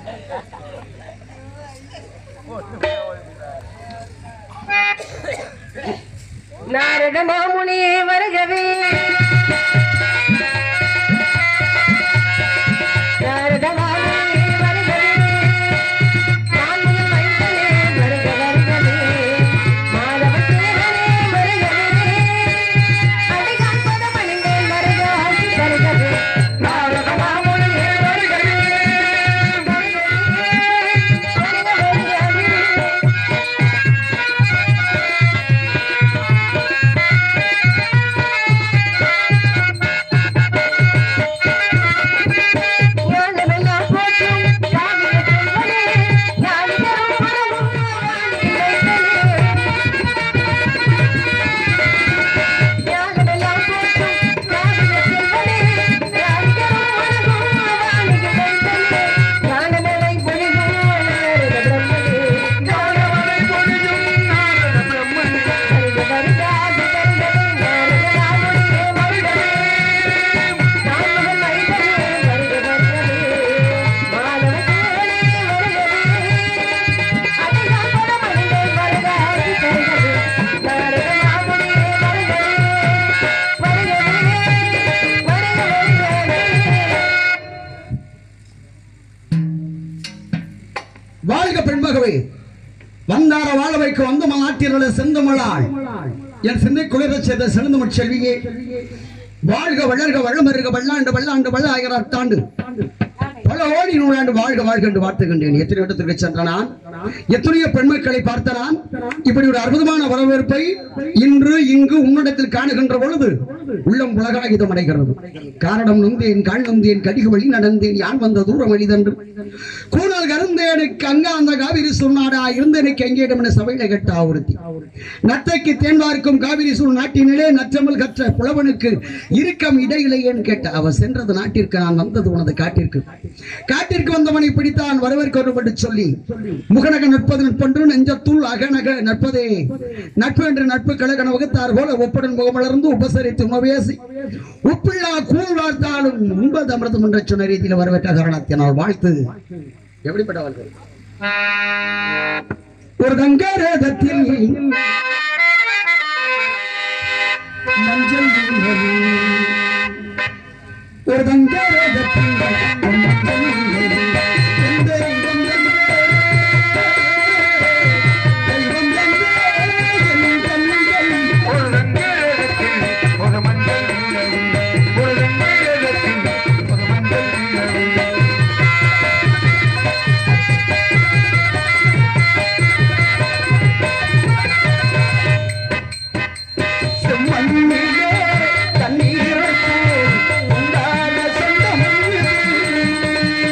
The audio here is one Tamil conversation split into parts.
நாரத மாமுனியே வருகவே நாரத மாமுனியே வருகவே நான்முக மைந்தனே வருக வருகவே மாதவ சேவனே வருகவே அடிகாண்பத மணிந்தே வருக ஆசி வருகவே நாரத மாமுனியே வருகவே வருக வருகவே ஞானமெல்லாம் போற்றும் காவிய செல்வனே, ஞானிதரும் மனமும் வாணியில் வைத்தனே. ஞானமெல்லாம் போற்றும் காவிய செல்வனே, ஞானிதரும் மனமும் வாணியில் வைத்தனே. ஞானமழை பொழியும் நாரத பிரம்மனே, ஞானமழை பொழியும் நாரத பிரம்மனே. வருக வருக ஆதி வருகவே, நாரத நாடுடைய வருகவே. நான்முகன் மைந்தனே வருக வருகவே. மாதவ சேவனே வருகவே. அதிகாம்பர மனிதே வருக ஆசி தருகவே. நாரத மாமுனியே வருகவே. வருகவே. வருக வருகவே. வாழ்க பெண்மகவே வந்தார வாழ வைக்க வந்த நாட்டியர்கள செந்தமிழாள் என் சிந்தை குளிரச் செய்த செழுந்தமிழ் செல்வியே வாழ்க வளர்க வளமருக வல்லாண்டு வல்லாண்டு வள்ள ஆயிரத்தாண்டு பல ஓடி நூறாண்டு வாழ்க வாழ்க என்று வாழ்த்துகின்றேன் எத்தனை இடத்திற்கு சென்ற நான் எத்தனையோ பெண்மக்களை பார்த்த நான் இப்படி ஒரு அற்புதமான வரவேற்பை இன்று இங்கு உன்னிடத்தில் காணுகின்ற பொழுது உள்ளம் உலகாயுதம் அடைகிறது காரணம் நொந்தேன் கால் நொந்தேன் கடிகு வழி நடந்தேன் யான் வந்த தூரம் எளிதன்று கூடல் கருந்தேனுக்கு அங்க அந்த காவிரி சொன்னாடா இருந்தேனுக்கு எங்கேயிடம் என சபையில கட்ட ஆவருத்தி நத்தைக்கு தேன் பார்க்கும் காவிரி சூழ் நாட்டினிலே நற்றமல் கற்ற புலவனுக்கு இருக்கம் இடையிலேயேன்னு கேட்ட அவ சென்றது நாட்டிற்கு நான் வந்தது உனது காட்டிற்கு காட்டிற்கு வந்தவனை பிடித்தான் வரவேற்க என்று சொல்லி முகநக நட்பது நட்பன்று நெஞ்சத்துள் அகநக நட்பதே நட்பு என்று நட்பு கழகன வகுத்தார் போல ஒப்புடன் முகமலர்ந்து உபசரித்து உணவேசி உப்பில்லா கூழ் வாழ்த்தாலும் உண்பது அமிர்தம் என்ற சொன்ன ரீதியில் வரவேற்ற காரணத்தினால் வாழ்த்து எப்படிப்பட்ட வாழ்த்து ஒரு தங்கரதத்தில் மஞ்சள் நீரது. ஒரு தங்கரதத்தில் மஞ்சள் நீரது. எந்த தெய்வம் என்றே, தெய்வம் என்றே என் கண்கள் ஒரு ரங்கத்தில் ஒரு மஞ்சள் நிலவு ஒரு ரங்கத்தில் ஒரு மஞ்சள் நிலவு செம்மண்ணிலே தண்ணீரைப் போல் உண்டான சொந்தம் இது.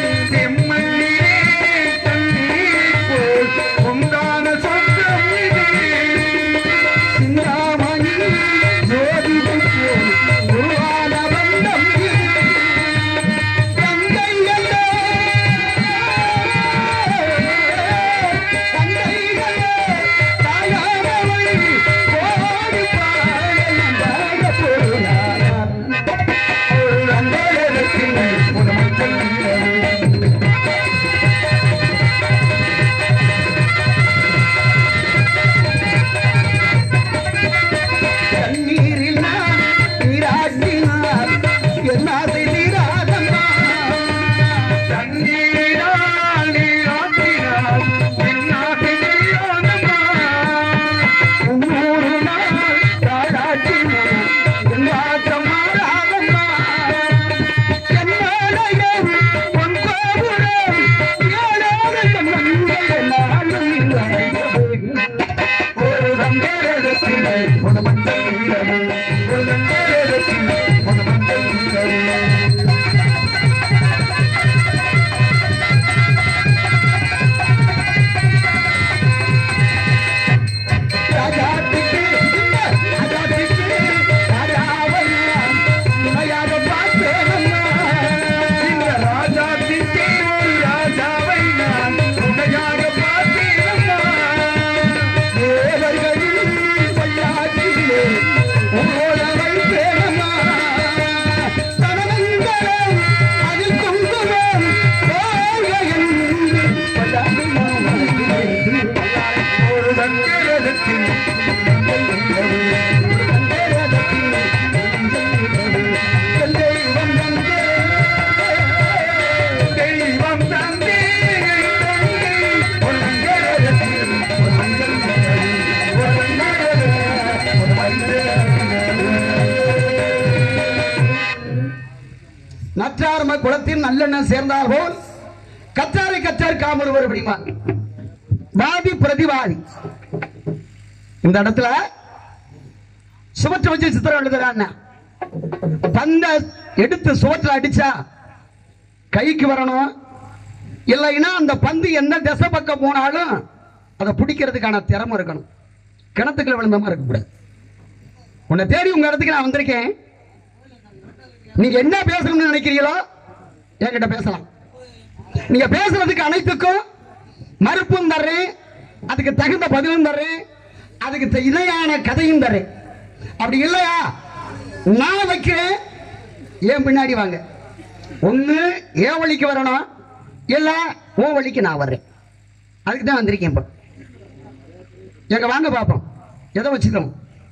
கற்றார்ம குளத்தில் நல்லெண்ணெய் சேர்ந்தால் போல் கற்றாரை கற்றார் காமல் ஒரு அப்படிமா வாதி பிரதிவாதி இந்த இடத்துல சுவற்றை வச்சு சித்திரம் எழுதுறான் பந்த எடுத்து சுவற்றில் அடிச்சா கைக்கு வரணும் இல்லைன்னா அந்த பந்து எந்த திசை பக்கம் போனாலும் அதை பிடிக்கிறதுக்கான திறமை இருக்கணும் கிணத்துக்குள்ள விழுந்த மாதிரி இருக்கக்கூடாது உன்னை தேடி உங்க இடத்துக்கு நான் வந்திருக்கேன் நீங்க என்ன பேசணும்னு நினைக்கிறீங்களோ என்கிட்ட பேசலாம் நீங்க பேசுறதுக்கு அனைத்துக்கும் மறுப்பும் தர்றேன் அதுக்கு தகுந்த பதிலும் தர்றேன் அதுக்கு த- இணையான கதையும் தர்றேன் அப்படி இல்லையா நான் வைக்கிறேன் ஏன் பின்னாடி வாங்க ஒண்ணு ஏன் வழிக்கு வரணும் இல்ல ஓ வழிக்கு நான் வர்றேன் அதுக்கு தான் வந்திருக்கேன் இப்போ எங்க வாங்க பார்ப்போம் எதை வச்சுக்கிறோம்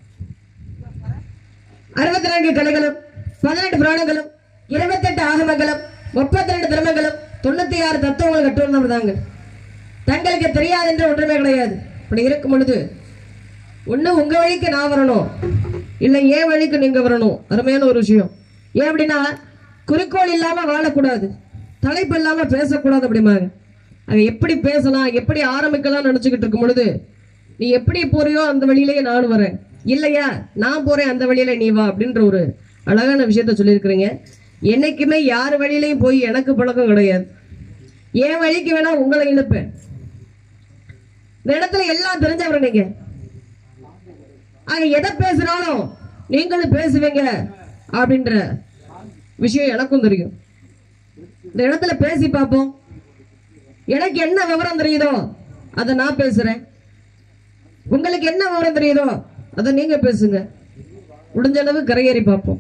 அறுபத்தி நான்கு கலைகளும் பதினெட்டு புராணங்களும் இருபத்தெட்டு ஆகமங்களும் முப்பத்தி ரெண்டு தர்மங்களும் தொண்ணூத்தி ஆறு தத்துவங்கள் கட்டுவதும் தாங்க தங்களுக்கு தெரியாது என்று ஒன்றுமே கிடையாது அப்படி இருக்கும் பொழுது ஒண்ணு உங்க வழிக்கு நான் வரணும் இல்லை என் வழிக்கு நீங்க வரணும் அருமையான ஒரு விஷயம் ஏன் அப்படின்னா குறிக்கோள் இல்லாம வாழக்கூடாது தலைப்பு இல்லாம பேசக்கூடாது அப்படிம்பாங்க அது எப்படி பேசலாம் எப்படி ஆரம்பிக்கலாம் நினைச்சுக்கிட்டு இருக்கும் பொழுது நீ எப்படி போறியோ அந்த வழியிலேயே நானும் வரேன் இல்லையா நான் போறேன் அந்த வழியில நீ வா அப்படின்ற ஒரு அழகான விஷயத்த சொல்லியிருக்கிறீங்க என்னைக்குமே யார் வழியிலையும் போய் எனக்கு பழக்கம் கிடையாது என் வழிக்கு வேணா உங்களை இழுப்பேன் இந்த இடத்துல எல்லாம் தெரிஞ்சவர் நீங்க ஆக எதை பேசினாலும் நீங்களும் பேசுவீங்க அப்படின்ற விஷயம் எனக்கும் தெரியும் இந்த இடத்துல பேசி பார்ப்போம் எனக்கு என்ன விவரம் தெரியுதோ அதை நான் பேசுறேன் உங்களுக்கு என்ன விவரம் தெரியுதோ அதை நீங்க பேசுங்க முடிஞ்ச அளவு கரையேறி பார்ப்போம்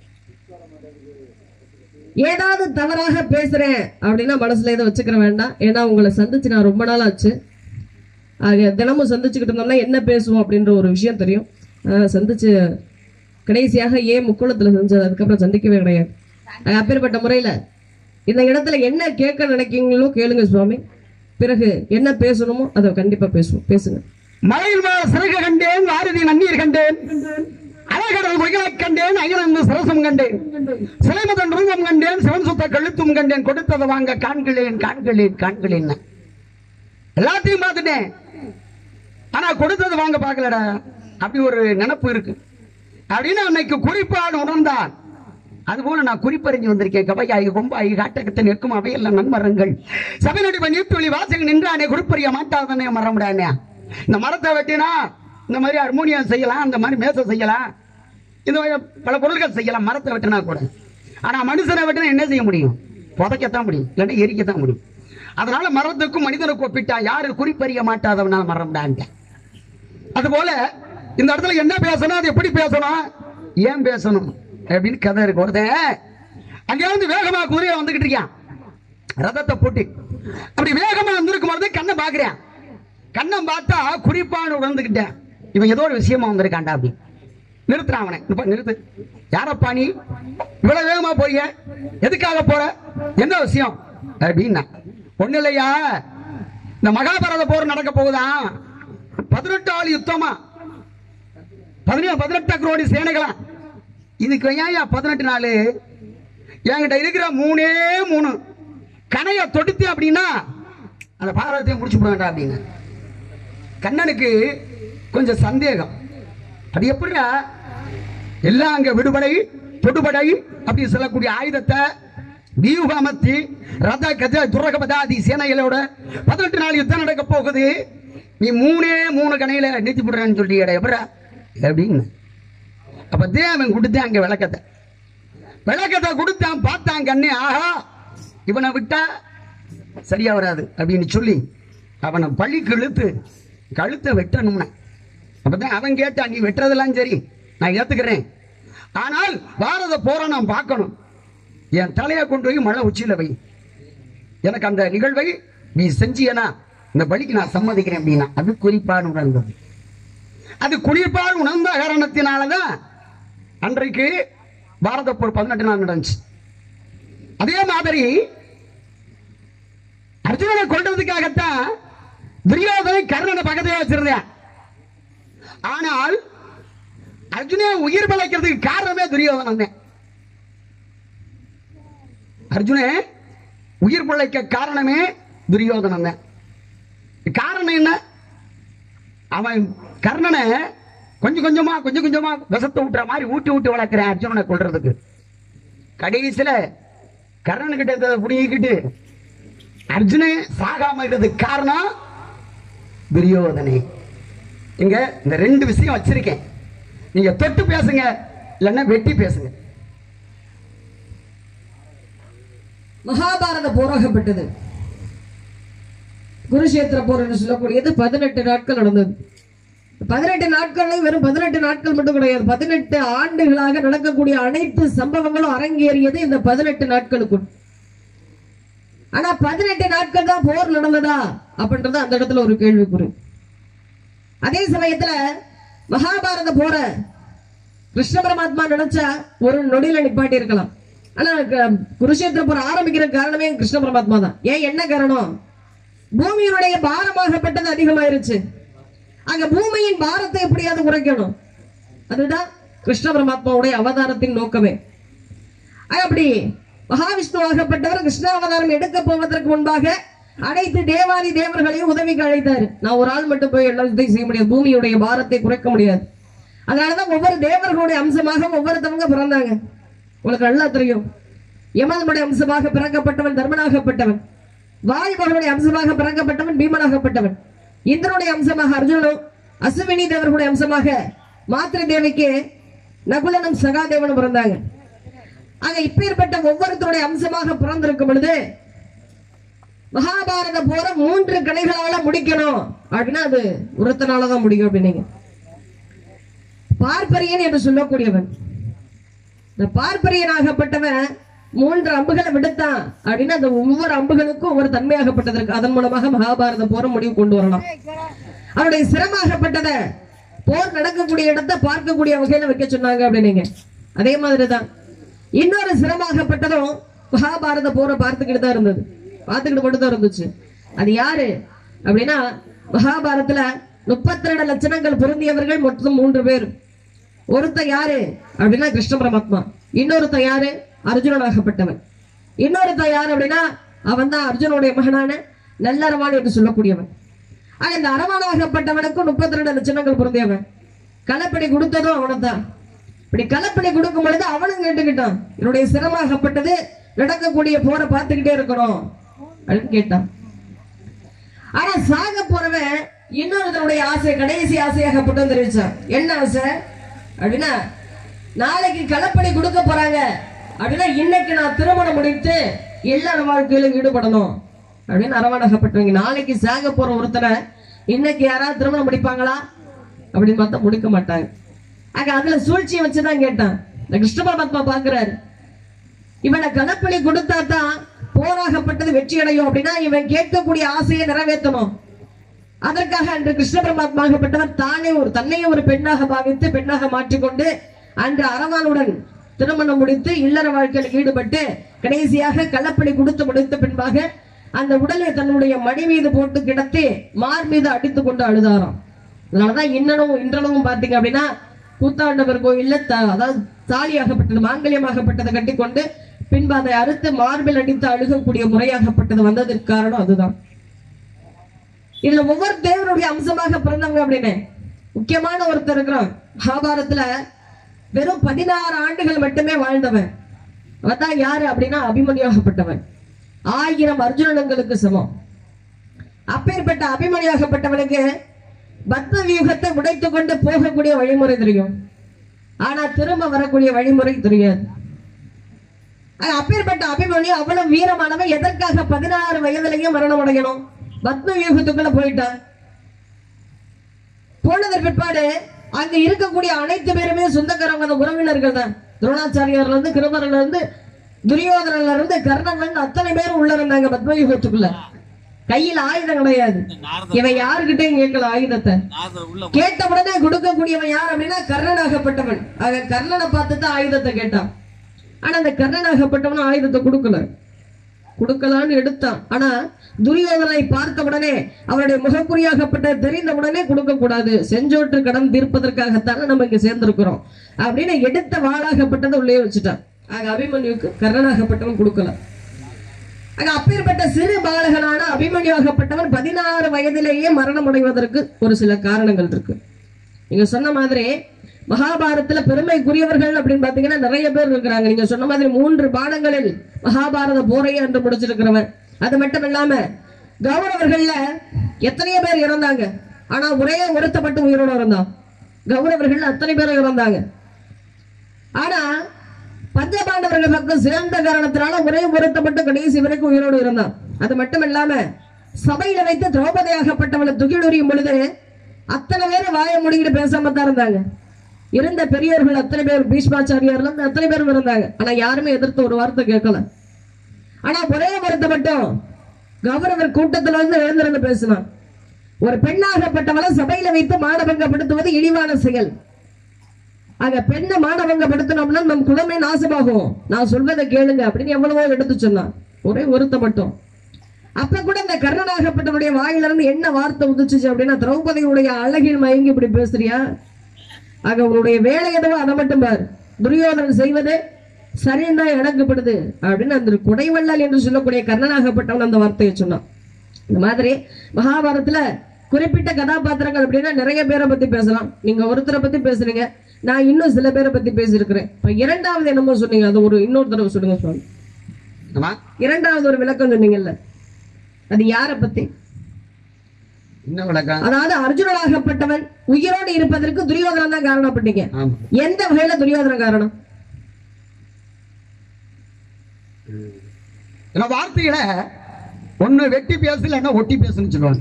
ஏதாவது தவறாக பேசுறேன் அப்படின்னா மனசுல எதை வச்சுக்கிற வேண்டாம் ஏன்னா உங்களை சந்திச்சு நான் ரொம்ப நாள் ஆச்சு ஆக தினமும் சந்திச்சுக்கிட்டு இருந்தோம்னா என்ன பேசுவோம் அப்படின்ற ஒரு விஷயம் தெரியும் ஆஹ் சந்திச்சு கடைசியாக ஏன் முக்குளத்துல செஞ்சது அதுக்கப்புறம் சந்திக்கவே கிடையாது ஆக அப்பேற்பட்ட முறையில இந்த இடத்துல என்ன கேட்க நினைக்கிறீங்களோ கேளுங்க சுவாமி பிறகு என்ன பேசணுமோ அதை கண்டிப்பா பேசுவோம் பேசுங்க மலையில் மேல சிறகு கண்டேன் வாரதி நன்னீர் கண்டேன் அழகடல் முகிலைக் கண்டேன் அகிலந்து சரசம் கண்டேன் சிலைமதன் ரூபம் கண்டேன் சிவன் சுத்த கழுத்தும் கண்டேன் கொடுத்ததை வாங்க காண்களேன் காண்களேன் காண்களேன் எல்லாத்தையும் பார்த்துட்டேன் ஆனா கொடுத்தது வாங்க பார்க்கலடா அப்படி ஒரு நினப்பு இருக்கு அப்படின்னு அன்னைக்கு குறிப்பாடு உணர்ந்தான் அதுபோல நான் குறிப்பறிஞ்சு வந்திருக்கேன் கவையாகி கொம்பாகி காட்டகத்தை நிற்கும் அவையெல்லாம் நன்மரங்கள் சபைநடிப்ப நீட்டுவழி வாசகன் நின்றானே குறிப்பறிய மாட்டாதனே மரம்டானே இந்த மரத்தை வெட்டினா இந்த மாதிரி ஹார்மோனியம் செய்யலாம் அந்த மாதிரி மேசை செய்யலாம் இந்த மாதிரி பல பொருட்கள் செய்யலாம் மரத்தை வெட்டினா கூட ஆனா மனுஷனை வெட்டினா என்ன செய்ய முடியும் புதைக்கத்தான் முடியும் இல்லைன்னா எரிக்கத்தான் முடியும் அதனால மரத்துக்கும் மனிதனுக்கும் ஒப்பிட்டா யாரு குறிப்பறிய மாட்டாதவனால் மரம்டான்ட்டேன் அதுபோல இந்த இடத்துல என்ன பேசணும் அது எப்படி பேசணும் ஏன் பேசணும் அப்படின்னு கதை இருக்கு ஒருத்தன் அங்க இருந்து வேகமா குதிரையை வந்துகிட்டு இருக்கான் ரதத்தை போட்டு அப்படி வேகமா வந்திருக்கும் போது கண்ணை பாக்குறேன் கண்ணை பார்த்தா குறிப்பான உணர்ந்துகிட்டேன் இவன் ஏதோ ஒரு விஷயமா வந்திருக்கான்டா அப்படி நிறுத்துறான் அவனை இப்ப நிறுத்து யாரப்பா நீ இவ்வளவு வேகமா போறீங்க எதுக்காக போற என்ன விஷயம் அப்படின்னா ஒண்ணு இல்லையா இந்த மகாபாரத போர் நடக்க போகுதான் பதினெட்டு ஆள் யுத்தமா பதினேழு பதினெட்டு கோடி சேனைகளா இதுக்கு ஏன் பதினெட்டு நாள் என்கிட்ட இருக்கிற மூணே மூணு கனைய தொடுத்து அப்படின்னா அந்த பாரதத்தையும் முடிச்சு விட வேண்டாம் அப்படின்னு கண்ணனுக்கு கொஞ்சம் சந்தேகம் அது எப்படின்னா எல்லாம் அங்க விடுபடை தொடுபடை அப்படி சொல்லக்கூடிய ஆயுதத்தை வியூகமத்தி ரத கஜ துரகபதாதி சேனைகளோட பதினெட்டு நாள் யுத்தம் நடக்க போகுது நீ மூணே மூணு கணையில நிறுத்தி விடுறேன்னு சொல்லியடா எப்படா அப்படின்னு அப்ப தேவன் கொடுத்தேன் அங்க விளக்கத்தை விளக்கத்தை கொடுத்தான் பார்த்தான் கண்ணே ஆஹா இவனை விட்டா சரியா வராது அப்படின்னு சொல்லி அவனை பள்ளிக்கு இழுத்து கழுத்தை வெட்டணும்னா அப்பதான் அவன் கேட்டான் நீ வெட்டுறதெல்லாம் சரி நான் ஏத்துக்கிறேன் ஆனால் பாரத போரை நான் பார்க்கணும் என் தலையை கொண்டு போய் மலை உச்சியில வை எனக்கு அந்த நிகழ்வை நீ செஞ்சியனா இந்த பலிக்கு நான் சம்மதிக்கிறேன் அப்படின்னா அது குறிப்பான உணர்ந்தது அது குளிர்பால் உணர்ந்த காரணத்தினாலதான் அன்றைக்கு பாரத போர் பதினெட்டு நாள் நடந்துச்சு அதே மாதிரி அர்ஜுனனை கொண்டதுக்காகத்தான் துரியோதனை கர்ணனை பக்கத்துல வச்சிருந்தேன் ஆனால் அர்ஜுனன் உயிர் பிழைக்கிறதுக்கு காரணமே துரியோதனன் தான் அர்ஜுனே உயிர் பிழைக்க காரணமே துரியோதனன் தான் காரணம் என்ன அவன் கர்ணனை கொஞ்சம் கொஞ்சமா கொஞ்சம் கொஞ்சமா விஷத்தை ஊட்டுற மாதிரி ஊட்டி ஊட்டி வளர்க்கிறேன் அர்ஜுனனை கொல்றதுக்கு கடைசியில கர்ணன்கிட்ட இருந்ததை புடிங்கிக்கிட்டு அர்ஜுனே சாகாம இருந்ததுக்கு காரணம் துரியோதனை இங்க இந்த ரெண்டு விஷயம் வச்சிருக்கேன் நீங்க தொட்டு பேசுங்க இல்லைன்னா வெட்டி பேசுங்க மகாபாரத போராகப்பட்டது குருஷேத்திர போர் என்று சொல்லக்கூடியது பதினெட்டு நாட்கள் நடந்தது பதினெட்டு நாட்கள் வெறும் பதினெட்டு நாட்கள் மட்டும் கிடையாது பதினெட்டு ஆண்டுகளாக நடக்கக்கூடிய அனைத்து சம்பவங்களும் அரங்கேறியது இந்த பதினெட்டு நாட்களுக்குள் ஆனா பதினெட்டு நாட்கள் தான் போர் நடந்ததா அப்படின்றது அந்த இடத்துல ஒரு கேள்விக்குறி அதே சமயத்துல மகாபாரத போர கிருஷ்ண பரமாத்மா நினைச்சா ஒரு நொடியில நிப்பாட்டி இருக்கலாம் ஆனா க- குருஷேத்திர போர் ஆரம்பிக்கிற காரணமே கிருஷ்ண பரமாத்மா தான் ஏன் என்ன காரணம் பூமியினுடைய பாரமாகப்பட்டது அதிகமாயிருச்சு அங்க பூமியின் பாரத்தை எப்படியாவது குறைக்கணும் அதுதான் கிருஷ்ண பரமாத்மாவுடைய அவதாரத்தின் நோக்கமே ஆக அப்படி மகாவிஷ்ணுவாகப்பட்டவர் கிருஷ்ண அவதாரம் எடுக்க போவதற்கு முன்பாக அனைத்து தேவாதி தேவர்களையும் உதவிக்கு அழைத்தாரு நான் ஒரு ஆள் மட்டும் போய் எல்லாத்தையும் செய்ய முடியாது பூமியுடைய பாரத்தை குறைக்க முடியாது அதனாலதான் ஒவ்வொரு தேவர்களுடைய அம்சமாக ஒவ்வொருத்தவங்க பிறந்தாங்க உங்களுக்கு நல்லா தெரியும் யமனுடைய அம்சமாக பிறக்கப்பட்டவன் தர்மனாகப்பட்டவன் வாயுபகனுடைய அம்சமாக பிறக்கப்பட்டவன் பீமனாகப்பட்டவன் இந்திரனுடைய அம்சமாக அர்ஜுனனும் அசுவினி தேவர்களுடைய அம்சமாக மாத்திரை தேவிக்கு நகுலனும் சகாதேவனும் பிறந்தாங்க ஆக இப்பேற்பட்ட ஒவ்வொருத்தருடைய அம்சமாக பிறந்திருக்கும் பொழுது மகாபாரத போற மூன்று கலைகளால முடிக்கணும் அப்படின்னா அது ஒருத்தனாலதான் முடியும் அப்படின்னீங்க பார்ப்பரியன் என்று சொல்லக்கூடியவன் இந்த பார்ப்பரியனாகப்பட்டவன் மூன்று அம்புகளை விடுத்தான் அப்படின்னா அந்த ஒவ்வொரு அம்புகளுக்கும் ஒவ்வொரு தன்மையாகப்பட்டதற்கு அதன் மூலமாக மகாபாரத போற முடிவு கொண்டு வரலாம் அவருடைய சிரமாகப்பட்டத போர் நடக்கக்கூடிய இடத்தை பார்க்கக்கூடிய வகையில வைக்க சொன்னாங்க அப்படின்னீங்க அதே மாதிரிதான் இன்னொரு சிரமாகப்பட்டதும் மகாபாரத போரை பார்த்துக்கிட்டு தான் இருந்தது பார்த்துக்கிட்டு மட்டும் தான் இருந்துச்சு அது யாரு அப்படின்னா மகாபாரதத்துல முப்பத்தி ரெண்டு லட்சணங்கள் பொருந்தியவர்கள் மொத்தம் மூன்று பேர் ஒருத்த யாரு அப்படின்னா கிருஷ்ண பரமாத்மா இன்னொருத்த யாரு அர்ஜுனனாகப்பட்டவன் இன்னொருத்த யாரு அப்படின்னா அவன் தான் அர்ஜுனுடைய மகனான நல்லரவான் என்று சொல்லக்கூடியவன் ஆனா இந்த அரவானாகப்பட்டவனுக்கும் முப்பத்தி ரெண்டு லட்சணங்கள் பொருந்தியவன் களப்படி கொடுத்ததும் அவனைத்தான் இப்படி களப்படி கொடுக்கும் பொழுது அவனும் கேட்டுக்கிட்டான் என்னுடைய சிரமாகப்பட்டது நடக்கக்கூடிய போரை பார்த்துக்கிட்டே இருக்கணும் அப்படின்னு கேட்டான் ஆனா சாக போறவன் இன்னொருத்தனுடைய ஆசை கடைசி ஆசையாகப்பட்டு தெரிவிச்சான் என்ன ஆசை அப்படின்னா நாளைக்கு களப்பணி கொடுக்க போறாங்க அப்படின்னா இன்னைக்கு நான் திருமணம் முடித்து இல்லற வாழ்க்கையில ஈடுபடணும் அப்படின்னு அரவாணகப்பட்டவங்க நாளைக்கு சாக போற ஒருத்தரை இன்னைக்கு யாராவது திருமணம் முடிப்பாங்களா அப்படின்னு பார்த்தா முடிக்க மாட்டாங்க ஆக அதுல சூழ்ச்சியை வச்சுதான் கேட்டான் இந்த கிருஷ்ண பரமாத்மா பாக்குறாரு இவனை கணப்பளி கொடுத்தா தான் போராகப்பட்டது வெற்றி அடையும் அப்படின்னா இவன் கேட்கக்கூடிய ஆசையை நிறைவேற்றணும் அதற்காக அன்று கிருஷ்ண பரமாத்மாகப்பட்டவர் தானே ஒரு தன்னையே ஒரு பெண்ணாக பாவித்து பெண்ணாக மாற்றிக்கொண்டு அன்று அரவானுடன் திருமணம் முடித்து இல்லற வாழ்க்கையில் ஈடுபட்டு கடைசியாக கள்ளப்படி கொடுத்து முடித்த பின்பாக அந்த உடலை தன்னுடைய மடி மீது போட்டு கிடத்தி மார் மீது அடித்துக் கொண்டு அழுதாராம் அதனாலதான் இன்னனும் இன்றளவும் பாத்தீங்க அப்படின்னா கூத்தாண்டவர் கோயில்ல த- அதாவது தாலியாகப்பட்டது மாங்கல்யமாகப்பட்டதை கட்டிக்கொண்டு பின்பு அதை அறுத்து மார்பில் அடித்து அழுகக்கூடிய முறையாகப்பட்டது வந்ததற்கு காரணம் அதுதான் இதுல ஒவ்வொரு தேவனுடைய அம்சமாக பிறந்தவங்க அப்படின்னு முக்கியமான ஒருத்தர் இருக்கிறான் மகாபாரத்துல வெறும் பதினாறு ஆண்டுகள் மட்டுமே வாழ்ந்தவன் அவன் தான் யாரு அப்படின்னா அபிமன்யாகப்பட்டவன் ஆயிரம் அர்ஜுனங்களுக்கு சமம் அப்பேற்பட்ட அபிமன்யாகப்பட்டவனுக்கு பத்ம வியூகத்தை உடைத்து கொண்டு போகக்கூடிய வழிமுறை தெரியும் ஆனா திரும்ப வரக்கூடிய வழிமுறை தெரியாது ஆனா, அப்பேற்பட்ட அபிமன்யு அவ்வளவு வீரமானவன் எதற்காக பதினாறு வயதிலேயும் மரணம் அடையணும் பத்ம வியூகத்துக்குள்ள போயிட்டான் போனதற்கு பிற்பாடு அங்க இருக்கக்கூடிய அனைத்து பேருமே சொந்தக்காரங்க அந்த உறவினர்கள் தான் துரோணாச்சாரியார்ல இருந்து கிருபர்ல இருந்து துரியோதனன்ல இருந்து கர்ணன்ல இருந்து அத்தனை பேரும் உள்ள இருந்தாங்க பத்மயுகத்துக்குள்ள கையில் ஆயுதம் கிடையாது இவன் யாருக்கிட்டையும் கேட்கல ஆயுதத்தை கேட்ட உடனே கொடுக்கக்கூடியவன் யார் அப்படின்னா கர்ணனாகப்பட்டவன் ஆக கர்ணனை பார்த்து தான் ஆயுதத்தை கேட்டான் ஆனா அந்த கர்ணனாகப்பட்டவன் ஆயுதத்தை கொடுக்கல கொடுக்கலான்னு எடுத்தான் ஆனா துரியோதனை பார்த்த உடனே அவருடைய முகக்குறியாகப்பட்ட தெரிந்த உடனே கொடுக்க கூடாது செஞ்சோற்று கடன் தீர்ப்பதற்காகத்தானே நம்ம இங்க சேர்ந்திருக்கிறோம் அப்படின்னு எடுத்த வாளாகப்பட்டதை உள்ளே வச்சுட்டான் ஆக அபிமன்யுக்கு கர்ணனாகப்பட்டவன் கொடுக்கல ஆக அப்பேற்பட்ட சிறு பாலகனான அபிமன்யாகப்பட்டவன் பதினாறு வயதிலேயே மரணம் அடைவதற்கு ஒரு சில காரணங்கள் இருக்கு நீங்க சொன்ன மாதிரி மகாபாரதத்துல பெருமைக்குரியவர்கள் அப்படின்னு பாத்தீங்கன்னா நிறைய பேர் இருக்கிறாங்க நீங்க சொன்ன மாதிரி மூன்று பாடங்களில் மகாபாரத போரையே என்று முடிச்சிருக்கிறவன் அது மட்டும் இல்லாம கௌரவர்கள்ல எத்தனையோ பேர் இறந்தாங்க ஆனா ஒரே ஒருத்த மட்டும் உயிரோட இருந்தான் கௌரவர்கள் அத்தனை பேரும் இறந்தாங்க ஆனா பஞ்சபாண்டவர்கள் பக்கம் சிறந்த காரணத்தினால ஒரே ஒருத்த மட்டும் கடைசி வரைக்கும் உயிரோடு இருந்தான் அது மட்டும் இல்லாம சபையில வைத்து திரௌபதியாகப்பட்டவளை துகிலுரியும் பொழுது அத்தனை பேரும் வாயை மூடிக்கிட்டு பேசாம தான் இருந்தாங்க இருந்த பெரியவர்கள் அத்தனை பேர் பீஷ்மாச்சாரியார்ல இருந்து அத்தனை பேரும் இருந்தாங்க ஆனா யாருமே எதிர்த்து ஒரு வார்த்தை கேட்கல ஆனா ஒரே ஒருத்த மட்டும் கௌரவர் கூட்டத்துல வந்து எழுந்திருந்து பேசினான் ஒரு பெண்ணாகப்பட்டவளை சபையில வைத்து மானபங்கப்படுத்துவது இழிவான செயல் ஆக பெண்ணை மானபங்கப்படுத்தினோம்னா நம் குலமே நாசமாகும் நான் சொல்வதை கேளுங்க அப்படின்னு எவ்வளவோ எடுத்து சொன்னான் ஒரே ஒருத்த மட்டும் அப்ப கூட இந்த கர்ணனாகப்பட்டவனுடைய வாயிலிருந்து என்ன வார்த்தை உதிச்சுச்சு அப்படின்னா திரௌபதியுடைய அழகில் மயங்கி இப்படி பேசுறியா ஆக உன்னுடைய வேலை எதுவோ அதை மட்டும் பார் துரியோதனன் செய்வது சரின்னு தான் எனக்குப்படுது அப்படின்னு அந்த குடைவள்ளல் என்று சொல்லக்கூடிய கர்ணனாகப்பட்டவன் அந்த வார்த்தையை சொன்னான் இந்த மாதிரி மகாபாரதத்துல குறிப்பிட்ட கதாபாத்திரங்கள் அப்படின்னா நிறைய பேரை பத்தி பேசலாம் நீங்க ஒருத்தரை பத்தி பேசுறீங்க நான் இன்னும் சில பேரை பத்தி பேசியிருக்கிறேன் இப்ப இரண்டாவது என்னமோ சொன்னீங்க அது ஒரு இன்னொரு தடவை சொல்லுங்க சுவாமி ஆமா இரண்டாவது ஒரு விளக்கம் சொன்னீங்கல்ல அது யாரை பத்தி என்ன விளக்கம் அதாவது அர்ஜுனனாகப்பட்டவன் உயிரோடு இருப்பதற்கு துரியோதனன் தான் காரணப்பட்டீங்க ஆமா எந்த வகையில துரியோதன காரணம் ஏன்னா வார்த்தைகளை ஒண்ணு வெட்டி பேசு இல்லைன்னா ஒட்டி பேசுன்னு சொல்லுவாங்க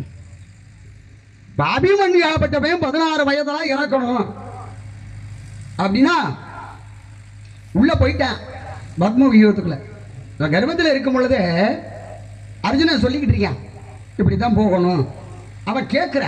இப்ப அபிமன்யு ஆகப்பட்டவன் பதினாறு வயதெல்லாம் இறக்கணும் அப்படின்னா உள்ள போயிட்டேன் பத்ம வியூகத்துக்குள்ள நான் கர்ப்பத்தில் இருக்கும் பொழுது அர்ஜுனன் சொல்லிக்கிட்டு இருக்கான் இப்படி தான் போகணும் அவன் கேட்குற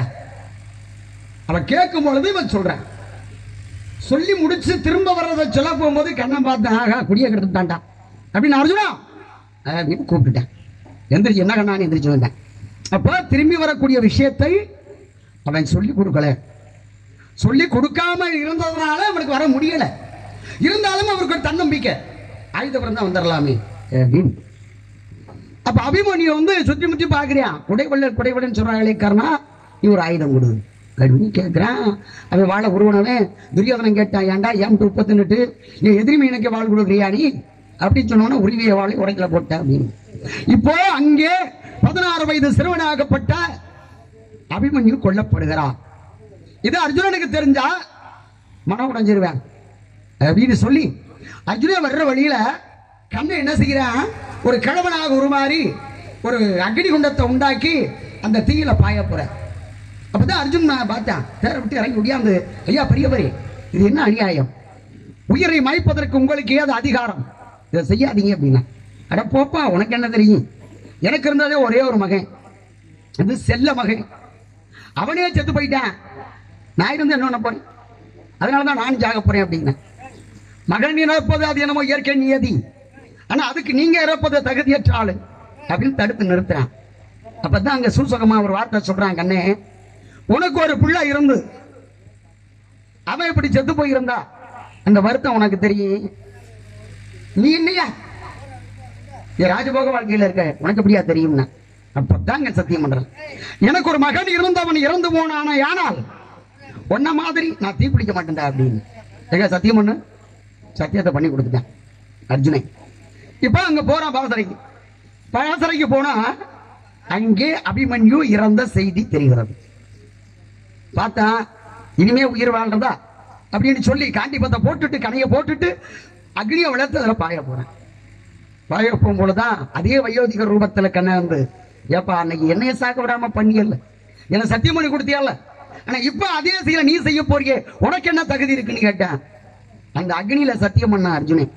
அவன் கேட்கும் பொழுது இவன் சொல்றான் சொல்லி முடிச்சு திரும்ப வர்றதை சொல்ல போகும்போது கண்ணன் பார்த்தேன் ஆகா குடிய கெடுத்துட்டான்டா அப்படின்னு அர்ஜுனா அப்படின்னு கூப்பிட்டுட்டேன் எந்திரிச்சு என்ன கண்ணான்னு எந்திரிச்சு வந்தேன் அப்போ திரும்பி வரக்கூடிய விஷயத்தை அவன் சொல்லி கொடுக்கல சொல்லி கொடுக்காம இருந்ததுனால அவனுக்கு வர முடியல இருந்தாலும் அவருக்கு ஒரு தன்னம்பிக்கை ஆயுதபுரம் தான் வந்துடலாமே அப்படின்னு அப்ப அபிமன்யு வந்து சுத்தி முத்தி பாக்குறியான் குடைவள்ளல் குடைவள்ளன் சொல்றாங்களே காரணா நீ ஒரு ஆயுதம் கொடு அப்படின்னு கேட்கிறான் அவன் வாழை உருவனவன் துரியோதனன் கேட்டான் ஏன்டா எம் முப்பத்தினட்டு நீ எதிரி மீனுக்கு வாழ் கொடுக்குறியா நீ அப்படின்னு சொன்னோன்னா உரிமைய வாழை உடைக்கல போட்ட அப்படின்னு இப்போ அங்கே பதினாறு வயது சிறுவனாகப்பட்ட அபிமன்யு கொல்லப்படுகிறான் இது அர்ஜுனனுக்கு தெரிஞ்சா மனம் உடைஞ்சிருவேன் அப்படின்னு சொல்லி அர்ஜுனன் வர்ற வழியில கண்ணன் என்ன செய்கிறான் ஒரு கிழவனாக உருமாறி ஒரு அக்னி குண்டத்தை உண்டாக்கி அந்த தீயில பாய போற அப்பதான் அர்ஜுன் நான் பார்த்தேன் தேர விட்டு இறங்கி முடியாது ஐயா பெரியவரே இது என்ன அநியாயம் உயிரை மாய்ப்பதற்கு உங்களுக்கு ஏது அதிகாரம் இதை செய்யாதீங்க அப்படின்னா அட போப்பா உனக்கு என்ன தெரியும் எனக்கு இருந்ததே ஒரே ஒரு மகன் அது செல்ல மகன் அவனே செத்து போயிட்டான் நான் இருந்து என்ன பண்ண போறேன் அதனாலதான் நான் ஜாக போறேன் அப்படின்னா மகன் இறப்பது அது என்னமோ இயற்கை நியதி ஆனா அதுக்கு நீங்க இறப்பது தகுதியற்ற ஆளு அப்படின்னு தடுத்து நிறுத்துறான் அப்பதான் அங்க சூசகமா ஒரு வார்த்தை சொல்றான் கண்ணே உனக்கு ஒரு பிள்ளை இருந்து அவன் இப்படி செத்து போயிருந்தா அந்த வருத்தம் உனக்கு தெரியும் நீ என்னையா என் ராஜபோக வாழ்க்கையில இருக்க உனக்கு எப்படியா தெரியும்னா அப்பதாங்க சத்தியம் பண்றேன் எனக்கு ஒரு மகன் இருந்தவன் இறந்து போனான ஆனால் உன்ன மாதிரி நான் தீப்பிடிக்க மாட்டேன்டா அப்படின்னு எங்க சத்தியம் பண்ணு சத்தியத்தை பண்ணி கொடுத்துட்டேன் அர்ஜுனை இப்ப அங்க போறான் பாசறைக்கு பாசறைக்கு போனா அங்கே அபிமன்யு இறந்த செய்தி தெரிகிறது பார்த்தா இனிமே உயிர் வாழ்றதா அப்படின்னு சொல்லி காண்டிபத்தை போட்டுட்டு கனைய போட்டுட்டு அக்னியை வளர்த்து அதில் பாய போறேன் பாய போகும்போதுதான் அதே வயோதிக ரூபத்துல கண்ண வந்து ஏப்பா அன்னைக்கு என்னைய சாக்க விடாம பண்ணியல்ல எனக்கு சத்தியம் பண்ணி கொடுத்தியல்ல ஆனா இப்ப அதே செயல நீ செய்ய போறியே உனக்கு என்ன தகுதி இருக்குன்னு கேட்டேன் அந்த அக்னியில சத்தியம் பண்ண அர்ஜுனன்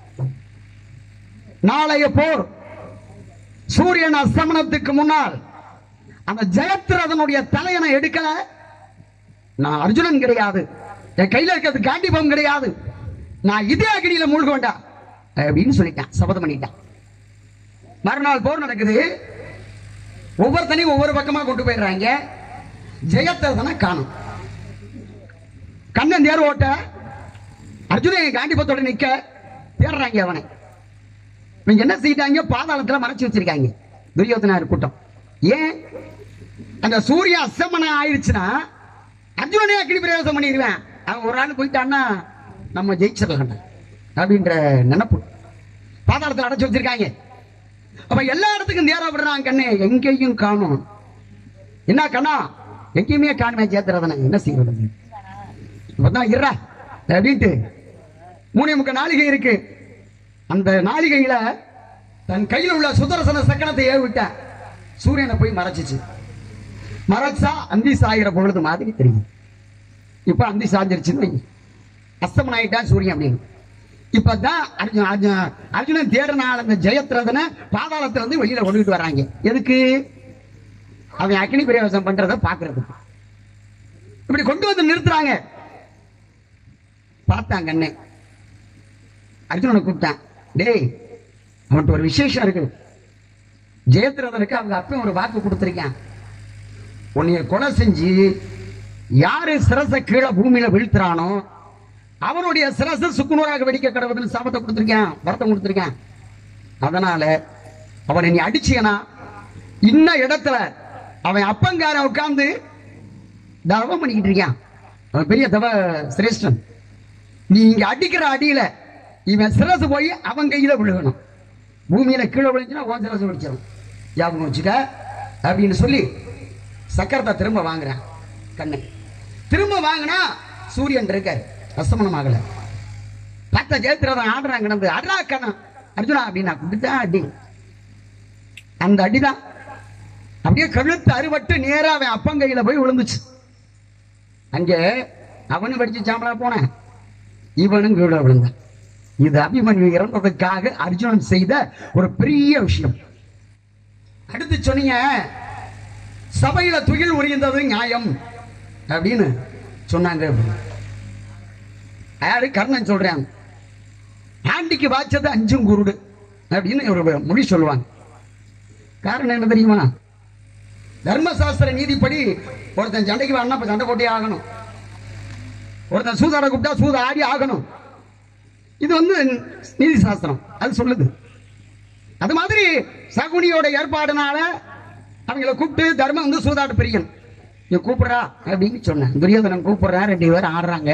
நாளைய போர் சூரியன் அஸ்தமனத்துக்கு முன்னால் அந்த ஜெயத்ரதனுடைய தலையை நான் எடுக்கல நான் அர்ஜுனன் கிடையாது என் கையில இருக்கிறது காண்டிபம் கிடையாது நான் இதே அக்னியில மூழ்க வேண்டாம் அப்படின்னு சொல்லிட்டேன் சபதம் பண்ணிட்டேன் மறுநாள் போர் நடக்குது ஒவ்வொருத்தனையும் ஒவ்வொரு பக்கமா கொண்டு போயிடுறாங்க ஜெயத்ரதனை காணும் கண்ணன் தேர் ஓட்ட அர்ஜுனன் காண்டிபத்தோட நிக்க தேடுறாங்க அவனை இவங்க என்ன செய்யிட்டாங்க பாதாளத்துல மறைச்சு வச்சிருக்காங்க துரியோதனார் கூட்டம் ஏன் அந்த சூரிய அஸ்தமனம் ஆயிடுச்சுன்னா அர்ஜுனனே அக்னி பிரவேசம் பண்ணிடுவேன் அவன் ஒரு ஆள் போயிட்டான்னா நம்ம ஜெயிச்சிடலாம் அப்படின்ற நினப்பு பாதாளத்தில் அடைச்சு வச்சிருக்காங்க அப்ப எல்லா இடத்துக்கும் நேரா விடுறான் கண்ணே எங்கேயும் காணும் என்ன கண்ணா எங்கேயுமே காணுமே சேத்துறதுனா என்ன செய்யறது இப்பதான் இருறா அப்படின்ட்டு மூணே முக்க நாளிகை இருக்கு அந்த நாளிகையில தன் கையில் உள்ள சுதர்சன சக்கரத்தை ஏவி விட்டேன் சூரியனை போய் மறைச்சிச்சு மறைச்சா அந்தி சாயிற பொழுது மாதிரி தெரியும் இப்ப அந்தி சாஞ்சிருச்சுன்னு வைங்க. அஸ்தமனம் ஆயிட்டான் சூரியன் அப்படின்னு இப்பதான் அர்ஜுன் அர்ஜுன் அர்ஜுனன் தேடுனால அந்த ஜெயத்ரதனை பாதாளத்துல இருந்து வெளியில கொண்டுகிட்டு வராங்க எதுக்கு அவன் அக்னி பிரவேசம் பண்றத பாக்குறதுக்கு இப்படி கொண்டு வந்து நிறுத்துறாங்க பார்த்தான் கண்ணே அர்ஜுனனை கூப்பிட்டான் டேய் அவன்கிட்ட ஒரு விசேஷம் இருக்கு ஜெயத்ரதனுக்கு அவங்க அப்பன் ஒரு வாக்கு கொடுத்திருக்கான் உன்னைய கொலை செஞ்சு யாரு சிரச கீழே பூமியில வீழ்த்துறானோ அவனுடைய சிரச சுக்குநூறாக வெடிக்க கடவுள் சாபத்தை கொடுத்திருக்கான் வரத்தம் கொடுத்திருக்கான் அதனால அவனை நீ அடிச்சியனா இன்ன இடத்துல அவன் அப்பங்கார உட்கார்ந்து தவம் பண்ணிக்கிட்டு இருக்கான் அவன் பெரிய தவ சிரேஷ்டன் நீ இங்க அடிக்கிற அடியில இவன் சிரசு போய் அவன் கையில விழுகணும் பூமியில கீழே விழுந்துச்சுன்னா உன் சிரசு விழிச்சிடும் ஞாபகம் வச்சுக்க அப்படின்னு சொல்லி சக்கரத்தை திரும்ப வாங்குறேன் கண்ணு திரும்ப வாங்கினா சூரியன் இருக்காரு அஸ்தமனம் ஆகல பார்த்த ஜெயத்திரதன் ஆடுறாங்க கிடந்து அட்ரா கண்ணா அர்ஜுனா அப்படின்னா கொடுத்தா அடி அந்த அடிதான் அப்படியே கழுத்து அறுபட்டு நேரா அவன் அப்பங்கையில போய் விழுந்துச்சு அங்கே அவனும் வெடிச்சு சாம்பலா போனேன் இவனும் கீழே விழுந்தான் இது அபிமன்யு இறந்ததுக்காக அர்ஜுனன் செய்த ஒரு பெரிய விஷயம் அடுத்து சொன்னீங்க சபையில துகில் உரிந்தது நியாயம் அப்படின்னு சொன்னாங்க யாரு கர்ணன் சொல்றான் ஆண்டிக்கு வாய்ச்சது அஞ்சும் குருடு அப்படின்னு ஒரு மொழி சொல்லுவாங்க காரணம் என்ன தெரியுமா தர்மசாஸ்திர நீதிப்படி ஒருத்தன் சண்டைக்கு வரணும் அப்ப சண்டை போட்டே ஆகணும் ஒருத்தன் சூதாட கூப்பிட்டா சூத ஆடி ஆகணும் இது வந்து நீதி சாஸ்திரம் அது சொல்லுது அது மாதிரி சகுனியோட ஏற்பாடுனால அவங்கள கூப்பிட்டு தர்மம் வந்து சூதாட்ட பிரியன் நீ கூப்பிடுறா அப்படின்னு சொன்னேன் துரியோதனன் கூப்பிடுறா ரெண்டு பேரும் ஆடுறாங்க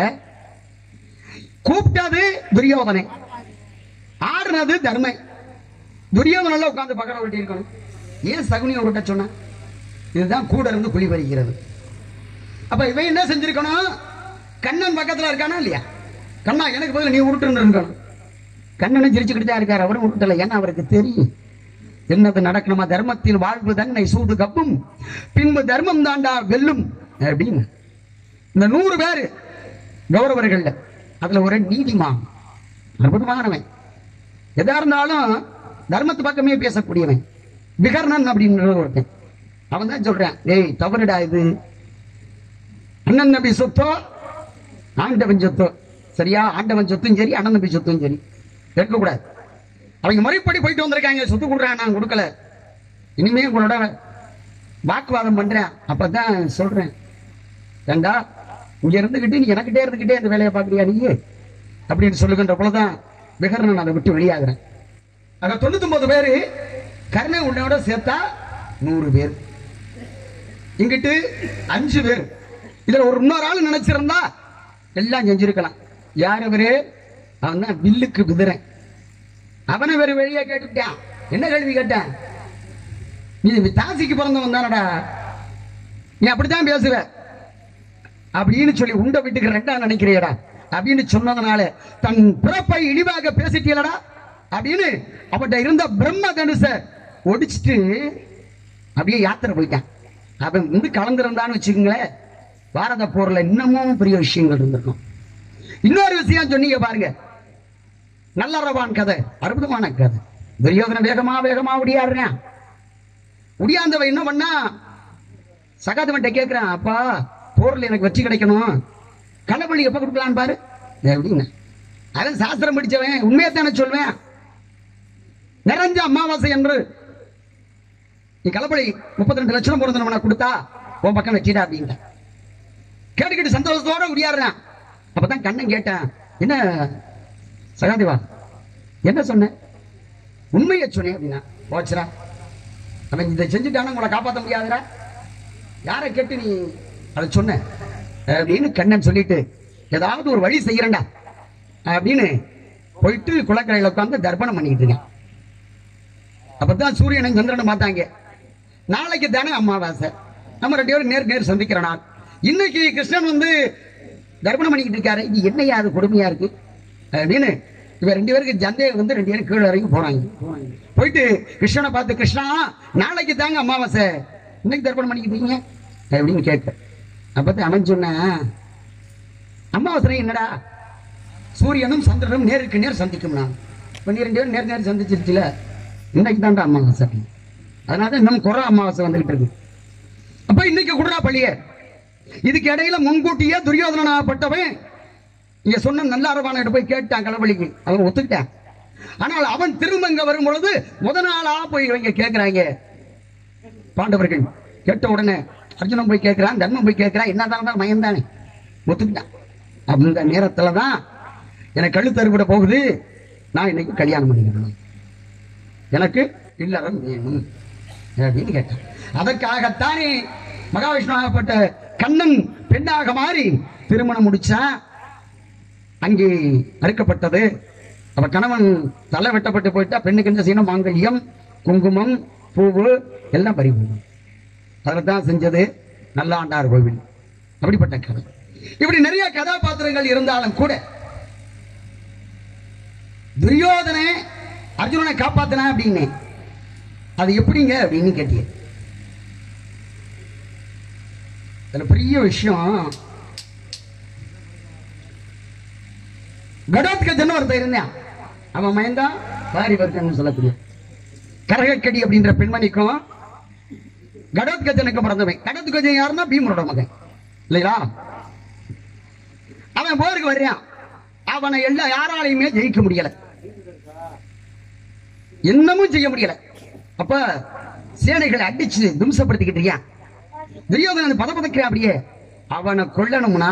கூப்பிட்டது துரியோதனை ஆடுனது தர்மை துரியோதனல்ல உட்கார்ந்து பக்கத்துல வெட்டி இருக்கணும் ஏன் சகுனியை விட்ட சொன்ன இதுதான் கூட இருந்து குழி பறிக்கிறது அப்ப இவன் என்ன செஞ்சிருக்கணும் கண்ணன் பக்கத்துல இருக்கானா இல்லையா கண்ணா எனக்கு பதில் நீ உருட்டுன்னு இருக்கணும் கண்ணனை சிரிச்சுக்கிட்டு தான் இருக்காரு அவரும் உருட்டல ஏன்னா அவருக்கு தெரியும் என்னது நடக்கணுமா தர்மத்தில் வாழ்வு தன்னை சூது கப்பும் பின்பு தர்மம் தாண்டா வெல்லும் அப்படின்னு இந்த நூறு பேரு கௌரவர்கள்ல அதுல ஒரு நீதிமான் அற்புதமானவன் எதா இருந்தாலும் தர்மத்து பக்கமே பேசக்கூடியவன் விகர்ணன் அப்படின்னு ஒருத்தன் அவன் தான் சொல்றான் ஏய் தவறுடா இது அண்ணன் நபி சொத்தோ ஆண்டவன் சொத்தோ சரியா ஆண்டவன் சொத்தும் சரி அண்ணன் நபி சொத்தும் சரி எடுக்கக்கூடாது அவங்க முறைப்படி போயிட்டு வந்திருக்காங்க சொத்து கொடுறான் நான் கொடுக்கல இனிமே உங்களோட வாக்குவாதம் பண்றேன் அப்பதான் சொல்றேன் ஏண்டா இங்க இருந்துகிட்டு நீ எனக்கிட்டே இருந்துகிட்டே அந்த வேலையை பாக்குறியா நீ அப்படின்னு சொல்லுகின்ற போலதான் விகரணன் அதை விட்டு வெளியாகிறேன் ஆக தொண்ணூத்தி ஒன்பது பேரு கருணை உன்னோட சேர்த்தா நூறு பேர் இங்கிட்டு அஞ்சு பேர் இதுல ஒரு இன்னொரு ஆள் நினைச்சிருந்தா எல்லாம் செஞ்சிருக்கலாம் யார் அவரு அவன் தான் வில்லுக்கு குதிரை அவனை வேற வெளியே கேட்டுட்டான் என்ன கேள்வி கேட்டான் நீ தாசிக்கு பிறந்தவன் தானடா நீ அப்படித்தான் பேசுவ அப்படின்னு சொல்லி உண்ட வீட்டுக்கு ரெண்டா நினைக்கிறியடா அப்படின்னு சொன்னதுனால தன் பிறப்பை இழிவாக பேசிட்டீங்களடா அப்படின்னு அவன்கிட்ட இருந்த பிரம்ம தனுச ஒடிச்சிட்டு அப்படியே யாத்திரை போயிட்டான் அவன் வந்து கலந்திருந்தான்னு வச்சுக்கோங்களேன் பாரத போர்ல இன்னமும் பெரிய விஷயங்கள் இருந்திருக்கும் இன்னொரு விஷயம் சொன்னீங்க பாருங்க நல்லறவான் கதை அற்புதமான கதை துரியோதன வேகமா வேகமா ஒடியாடுறான் ஒடியாந்தவன் என்ன பண்ணா சகாதவன்ட்ட கேட்கிறான் அப்பா போர்ல எனக்கு வெற்றி கிடைக்கணும் களப்பள்ளி எப்ப கொடுக்கலான்னு பாரு அப்படின்னு அவன் சாஸ்திரம் படிச்சவன் உண்மையை தானே சொல்வேன் நிறைஞ்ச அமாவாசை என்று நீ களப்பள்ளி முப்பத்தி ரெண்டு லட்சம் பொருந்தவன கொடுத்தா உன் பக்கம் வெற்றிடா அப்படின்ட்டான் கேட்டுக்கிட்டு சந்தோஷத்தோட உடியாடுறான் அப்பதான் கண்ணன் கேட்டேன் என்ன சகாதிவா என்ன சொன்ன உண்மையை சொன்னேன் அப்படின்னா போச்சுரா அவன் இதை செஞ்சுட்டானா உங்களை காப்பாற்ற முடியாதுடா யாரை கேட்டு நீ அதை சொன்ன அப்படின்னு கண்ணன் சொல்லிட்டு ஏதாவது ஒரு வழி செய்யறேன்டா அப்படின்னு போயிட்டு குளக்கரையில உட்காந்து தர்ப்பணம் பண்ணிக்கிட்டு இருக்கேன் அப்பதான் சூரியனும் சந்திரனும் பார்த்தாங்க நாளைக்கு தானே அமாவாசை நம்ம ரெண்டு பேரும் நேருக்கு நேர் சந்திக்கிற நாள் இன்னைக்கு கிருஷ்ணன் வந்து தர்ப்பணம் பண்ணிக்கிட்டு இருக்காரு இது என்னையா அது கொடுமையா இருக்கு அப்படின்னு இவ ரெண்டு பேருக்கு சந்தேகம் வந்து ரெண்டு பேரும் கீழே வரைக்கும் போறாங்க போயிட்டு கிருஷ்ணனை பார்த்து கிருஷ்ணா நாளைக்கு தாங்க அமாவாசை இன்னைக்கு தர்ப்பணம் பண்ணிக்கிட்டு இருக்கீங்க அப்படின்னு கேட்க அப்பதான் அவன் சொன்னேன் அமாவாசை என்னடா சூரியனும் சந்திரனும் நேருக்கு நேர் சந்திக்கும் நான் இப்போ நீ ரெண்டு பேரும் நேர் நேர் சந்திச்சிருச்சுல இன்னைக்கு தான்டா அமாவாசை அதனால தான் இன்னும் குறை அமாவாசை வந்துகிட்டு இருக்கு அப்ப இன்னைக்கு குடுறா பள்ளிய இதுக்கு இடையில முன்கூட்டியே துரியோதனப்பட்டவன் இங்க சொன்ன நல்ல அரவான போய் கேட்டான் களபலிக்கு அவன் ஒத்துக்கிட்டான் ஆனால் அவன் திரும்ப இங்க வரும் பொழுது முத நாளா போய் இவங்க கேட்கிறாங்க பாண்டவர்கள் கேட்ட உடனே அர்ஜுனன் போய் கேட்கிறான் தர்மம் போய் கேட்கிறான் என்னதான் தான் மயம் தானே ஒத்துக்கிட்டான் அந்த நேரத்துல தான் எனக்கு கழுத்து அறுபட போகுது நான் இன்னைக்கு கல்யாணம் பண்ணிக்கணும் எனக்கு இல்லறம் வேணும் அப்படின்னு கேட்டான் அதற்காகத்தானே மகாவிஷ்ணு ஆகப்பட்ட கண்ணன் பெண்ணாக மாறி திருமணம் முடிச்சான் அங்கே அறுக்கப்பட்டது அவ கணவன் தலை வெட்டப்பட்டு போயிட்டா பெண்ணுக்கு என்ன செய்யணும் மாங்கல்யம் குங்குமம் பூவு எல்லாம் பறிமுகம் அதில் தான் செஞ்சது நல்லாண்டார் கோவில் அப்படிப்பட்ட கதை இப்படி நிறைய கதாபாத்திரங்கள் இருந்தாலும் கூட துரியோதனை அர்ஜுனனை காப்பாத்தினா அப்படின்னு அது எப்படிங்க அப்படின்னு கேட்டீங்க அதுல பெரிய விஷயம் கடோத்கஜன் ஒருத்தன் இருந்தான் அவன் மயந்தான் பாரிவர்த்தன் சொல்லக்கூடிய கரகக்கடி அப்படின்ற பெண்மணிக்கும் கடோத்கஜனுக்கு பிறந்தவன் கடோத்கஜன் யாருன்னா பீமனோட மகன் இல்லையா அவன் போருக்கு வர்றான் அவனை எல்லா யாராலையுமே ஜெயிக்க முடியல என்னமும் செய்ய முடியல அப்ப சேனைகளை அடிச்சு தும்சப்படுத்திக்கிட்டு இருக்கான் துரியோதனன் பத பதக்கிறான் அப்படியே அவனை கொல்லணும்னா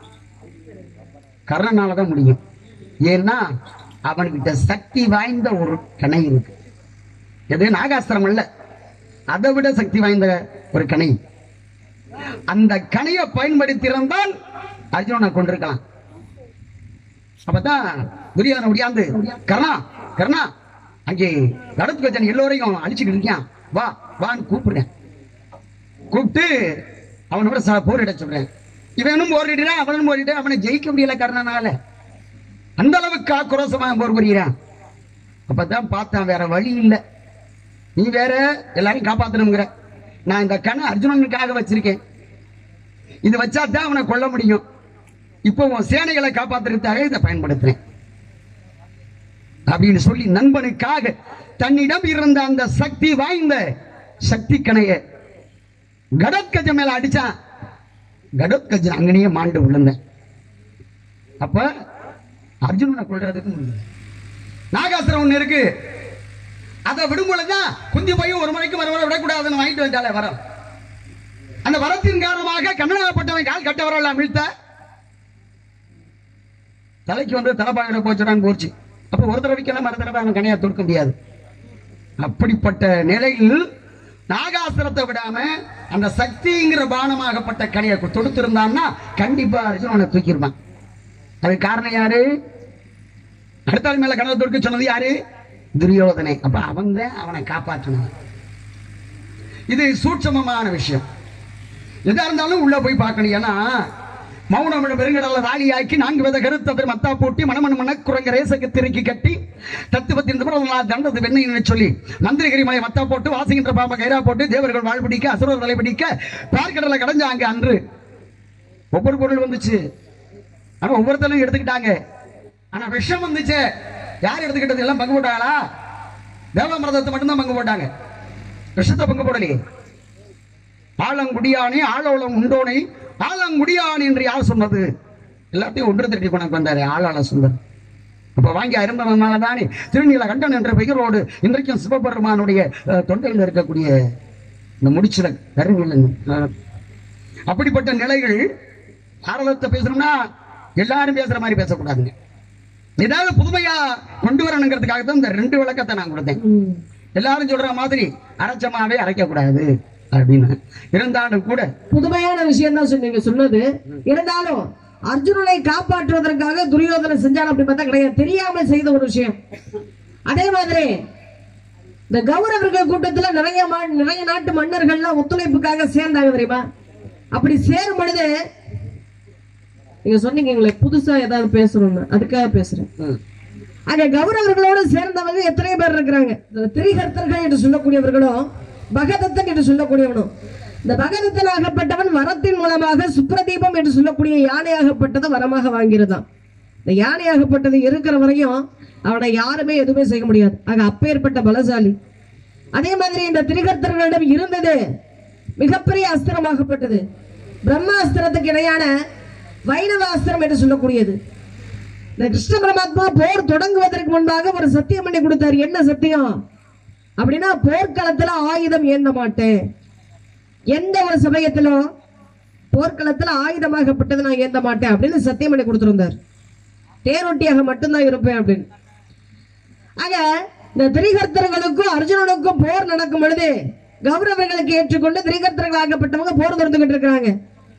கர்ணனால தான் முடியும் ஏன்னா அவன்கிட்ட சக்தி வாய்ந்த ஒரு கணை இருக்கு எது நாகாஸ்திரம் அல்ல அதை விட சக்தி வாய்ந்த ஒரு கணை அந்த கணையை பயன்படுத்தியிருந்தால் அர்ஜுனனை கொண்டிருக்கலாம் அப்பதான் துரியோதன முடியாது கர்ணா கர்ணா அங்கே கடத்துக்கச்சன் எல்லோரையும் அழிச்சுக்கிட்டு இருக்கான் வா வான்னு கூப்பிடுறேன் கூப்பிட்டு அவனோட ச- போரிட சொல்றேன் இவனும் போரிடுறான் அவனும் போரிட்டு அவனை ஜெயிக்க முடியல கர்ணனால அந்த அளவுக்கு ஆக்ரோசமா போர் புரிகிறான் அப்பதான் பார்த்தான் வேற வழி இல்லை நீ வேற எல்லாரையும் காப்பாத்தணுங்கிற நான் இந்த கண்ணை அர்ஜுனனுக்காக வச்சிருக்கேன் இது வச்சா தான் அவனை கொல்ல முடியும் இப்போ உன் சேனைகளை காப்பாத்துறதுக்காக இதை பயன்படுத்துறேன் அப்படின்னு சொல்லி நண்பனுக்காக தன்னிடம் இருந்த அந்த சக்தி வாய்ந்த சக்தி கணைய கடற்கஜ மேல அடிச்சான் கடற்கஜன் அங்கனையே மாண்டு விழுந்தேன் அப்ப அர்ஜுனனை கொள்றதுக்கு முடியல நாகாசுரம் ஒண்ணு இருக்கு அதை விடும் பொழுதுதான் குந்தி போய் ஒரு மணிக்கு மறுமுறை விடக்கூடாதுன்னு வாங்கிட்டு வந்தாலே வரம் அந்த வரத்தின் காரணமாக கண்ணனாகப்பட்டவன் கால் கட்ட வரலாம் வீழ்த்த தலைக்கு வந்து தலைப்பாயோட போச்சுடான்னு போச்சு அப்ப ஒரு தடவைக்கெல்லாம் மறு தடவை அவன் கணையா தொடுக்க முடியாது அப்படிப்பட்ட நிலையில் நாகாசுரத்தை விடாம அந்த சக்திங்கிற பானமாகப்பட்ட கணையை தொடுத்திருந்தான்னா கண்டிப்பா அர்ஜுனனை தூக்கியிருப்பான் அதுக்கு காரணம் யாரு அடுத்த ஆள் மேல கனவை தொடுக்க சொன்னது யாரு துரியோதனை அப்ப அவன் தான் அவனை காப்பாற்றணும் இது சூட்சமமான விஷயம் எதா இருந்தாலும் உள்ள போய் பார்க்கணும் ஏன்னா மௌனமிழ பெருங்கடல ராலியாக்கி நான்கு வித கருத்தவர் மத்தா போட்டி மணமண மணக்குரங்க ரேசக்கு திருக்கி கட்டி தத்துவத்தின் திமிரலாம் தண்டது வெண்ணையினை சொல்லி மந்திரிகிரி மலை மத்தா போட்டு வாசிக்கின்ற பாம்பை கைரா போட்டு தேவர்கள் வாழ் பிடிக்க அசுரர் தலை பிடிக்க பார்க்கடலை கடைஞ்சாங்க அன்று ஒவ்வொரு பொருள் வந்துச்சு ஆனா ஒவ்வொருத்தரும் எடுத்துக்கிட்டாங்க ஆனா விஷம் வந்துச்சு யார் எடுத்துக்கிட்டது எல்லாம் பங்கு போட்டாங்களா தேவமிரதத்தை மட்டும்தான் பங்கு போட்டாங்க விஷத்தை பங்கு போடலையே ஆலங்குடியானே ஆளோளம் உண்டோனை ஆலங்குடியான் என்று யார் சொன்னது எல்லாத்தையும் ஒன்று திரட்டி கொண்டு வந்தாரு ஆளாள சுந்தர் அப்ப வாங்கி அருந்தனால தானே திருநீல கண்டன் என்ற பெயரோடு இன்றைக்கும் சிவபெருமானுடைய அஹ், தொண்டையில் இருக்கக்கூடிய இந்த முடிச்சில கருநிலை அப்படிப்பட்ட நிலைகள் பாரதத்தை பேசணும்னா எல்லாரும் பேசுற மாதிரி பேசக்கூடாதுங்க ஏதாவது புதுமையா கொண்டு வரணுங்கிறதுக்காக தான் இந்த ரெண்டு விளக்கத்தை நான் கொடுத்தேன் எல்லாரும் சொல்ற மாதிரி அரைச்சமாவே அரைக்க கூடாது அப்படின்னு இருந்தாலும் கூட புதுமையான விஷயம் தான் சொன்னீங்க சொன்னது இருந்தாலும் அர்ஜுனனை காப்பாற்றுவதற்காக துரியோதனை செஞ்சான் அப்படி பார்த்தா கிடையாது தெரியாமல் செய்த ஒரு விஷயம் அதே மாதிரி இந்த கௌரவர்கள் கூட்டத்துல நிறைய மா- நிறைய நாட்டு மன்னர்கள்லாம் ஒத்துழைப்புக்காக சேர்ந்தாங்க தெரியுமா அப்படி சேரும் பொழுது நீங்க சொன்னீங்களே புதுசா ஏதாவது பேசணும்னு அதுக்காக பேசுறேன் ம், அங்க கௌரவர்களோடு சேர்ந்தவங்க எத்தனை பேர் இருக்கிறாங்க இந்த திரிகர்த்தர்கள் என்று சொல்லக்கூடியவர்களும் பகதத்தன் என்று சொல்லக்கூடியவனும் இந்த பகதத்தன் ஆகப்பட்டவன் வரத்தின் மூலமாக சுப்ரதீபம் என்று சொல்லக்கூடிய யானையாகப்பட்டதை வரமாக வாங்கிறதாம் இந்த யானையாகப்பட்டது இருக்கிற வரையும் அவனை யாருமே எதுவுமே செய்ய முடியாது ஆக அப்பேற்பட்ட பலசாலி அதே மாதிரி இந்த திரிகர்த்தர்களிடம் இருந்தது மிகப்பெரிய அஸ்திரமாகப்பட்டது பிரம்மாஸ்திரத்துக்கு இணையான வைணவ அஸ்திரம் என்று சொல்லக்கூடியது இந்த கிருஷ்ண பரமாத்மா போர் தொடங்குவதற்கு முன்பாக ஒரு சத்தியம் பண்ணி கொடுத்தார் என்ன சத்தியம் அப்படின்னா போர்க்களத்துல ஆயுதம் ஏந்த மாட்டேன் எந்த ஒரு சமயத்திலும் போர்க்களத்துல ஆயுதமாகப்பட்டது நான் ஏந்த மாட்டேன் அப்படின்னு சத்தியம் பண்ணி கொடுத்திருந்தார் தேரொட்டியாக மட்டும்தான் இருப்பேன் அப்படின்னு ஆக இந்த திரிகர்த்தர்களுக்கும் அர்ஜுனனுக்கும் போர் நடக்கும் பொழுது கௌரவர்களுக்கு ஏற்றுக்கொண்டு திரிகர்த்தர்கள் ஆகப்பட்டவங்க போர் தொடுத்துக்கிட்டு இருக்கிறாங்க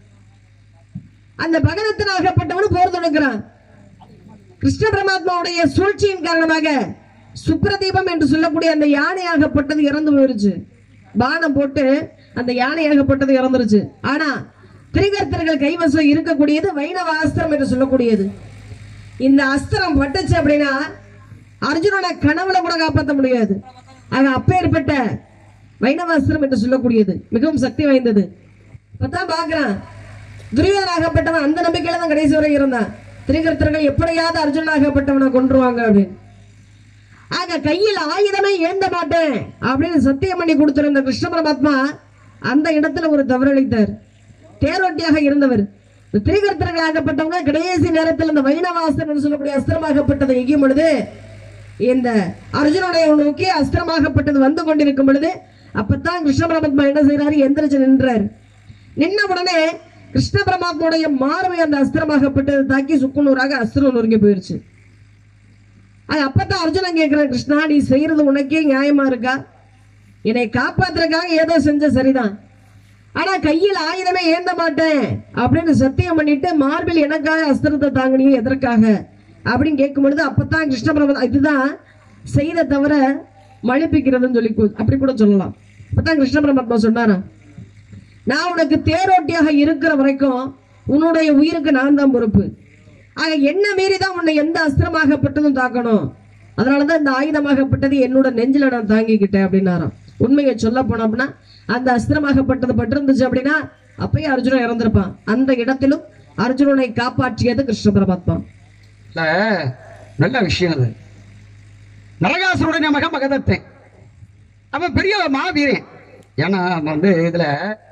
அந்த பகதத்தன் ஆகப்பட்டவனும் போர் தொடுக்கிறான் கிருஷ்ண பரமாத்மாவுடைய சூழ்ச்சியின் காரணமாக சுப்ரதீபம் என்று சொல்லக்கூடிய அந்த யானையாகப்பட்டது இறந்து போயிருச்சு பானம் போட்டு அந்த யானையாகப்பட்டது இறந்துருச்சு ஆனா திரிகர்த்தர்கள் கைவசம் இருக்கக்கூடியது வைணவ அஸ்திரம் என்று சொல்லக்கூடியது இந்த அஸ்திரம் பட்டுச்சு அப்படின்னா அர்ஜுனனை கனவுல கூட காப்பாற்ற முடியாது ஆக அப்பேற்பட்ட வைணவ அஸ்திரம் என்று சொல்லக்கூடியது மிகவும் சக்தி வாய்ந்தது இப்பதான் பாக்குறான் துரியோதனாகப்பட்டவன் அந்த நம்பிக்கையில தான் கடைசி வரை இருந்தான் திரிகர்த்தர்கள் எப்படியாவது அர்ஜுனாகப்பட்டவனை கொன்றுவாங்க அப்படின்னு ஆக கையில் ஆயுதமே ஏந்த மாட்டேன் அப்படின்னு சத்தியம் பண்ணி கொடுத்திருந்த கிருஷ்ண பரமாத்மா அந்த இடத்துல ஒரு தவறளித்தார் தேரோட்டியாக இருந்தவர் இந்த திரிகர்த்தர்கள் ஆகப்பட்டவங்க கடைசி நேரத்தில் இந்த வைணவாஸ்திரம் என்று சொல்லக்கூடிய அஸ்திரமாகப்பட்டதை எய்யும் பொழுது இந்த அர்ஜுனுடைய நோக்கி அஸ்திரமாகப்பட்டது வந்து கொண்டிருக்கும் பொழுது அப்பதான் கிருஷ்ண பரமாத்மா என்ன செய்யறாரு எந்திரிச்சு நின்றார் நின்ன உடனே கிருஷ்ண பரமாத்மாவுடைய மார்பை அந்த அஸ்திரமாகப்பட்டது தாக்கி சுக்குநூறாக அஸ்திரம் நொறுங்கி போயிருச்சு அது அப்பதான் அர்ஜுனன் கேட்கிறான் கிருஷ்ணா நீ செய்யறது உனக்கே நியாயமா இருக்கா என்னை காப்பாத்துறதுக்காக ஏதோ செஞ்ச சரிதான் ஆனா கையில் ஆயுதமே ஏந்த மாட்டேன் அப்படின்னு சத்தியம் பண்ணிட்டு மார்பில் எனக்காக அஸ்திரத்தை தாங்கினியே எதற்காக அப்படின்னு கேட்கும் பொழுது அப்பதான் கிருஷ்ண பரம இதுதான் செய்த தவிர மழுப்பிக்கிறதுன்னு சொல்லி கூ- அப்படி கூட சொல்லலாம் அப்பதான் கிருஷ்ண பரமாத்மா சொன்னாரா நான் உனக்கு தேரோட்டியாக இருக்கிற வரைக்கும் உன்னுடைய உயிருக்கு நான் தான் பொறுப்பு ஆக என்ன மீறி தான் உன்னை எந்த அஸ்திரமாகப்பட்டதும் தாக்கணும் அதனாலதான் இந்த ஆயுதமாகப்பட்டது என்னோட நெஞ்சில நான் தாங்கிக்கிட்டேன் அப்படின்னாராம் உண்மையை சொல்ல போனோம் அப்படின்னா அந்த அஸ்திரமாகப்பட்டது பட்டிருந்துச்சு அப்படின்னா அப்பயே அர்ஜுனன் இறந்திருப்பான் அந்த இடத்திலும் அர்ஜுனனை காப்பாற்றியது கிருஷ்ண பரமாத்மா இல்ல, நல்ல விஷயம் அது நரகாசுருடைய மகன் மகதத்தன் அவன் பெரிய மாவீரன் ஏன்னா அவன் வந்து இதுல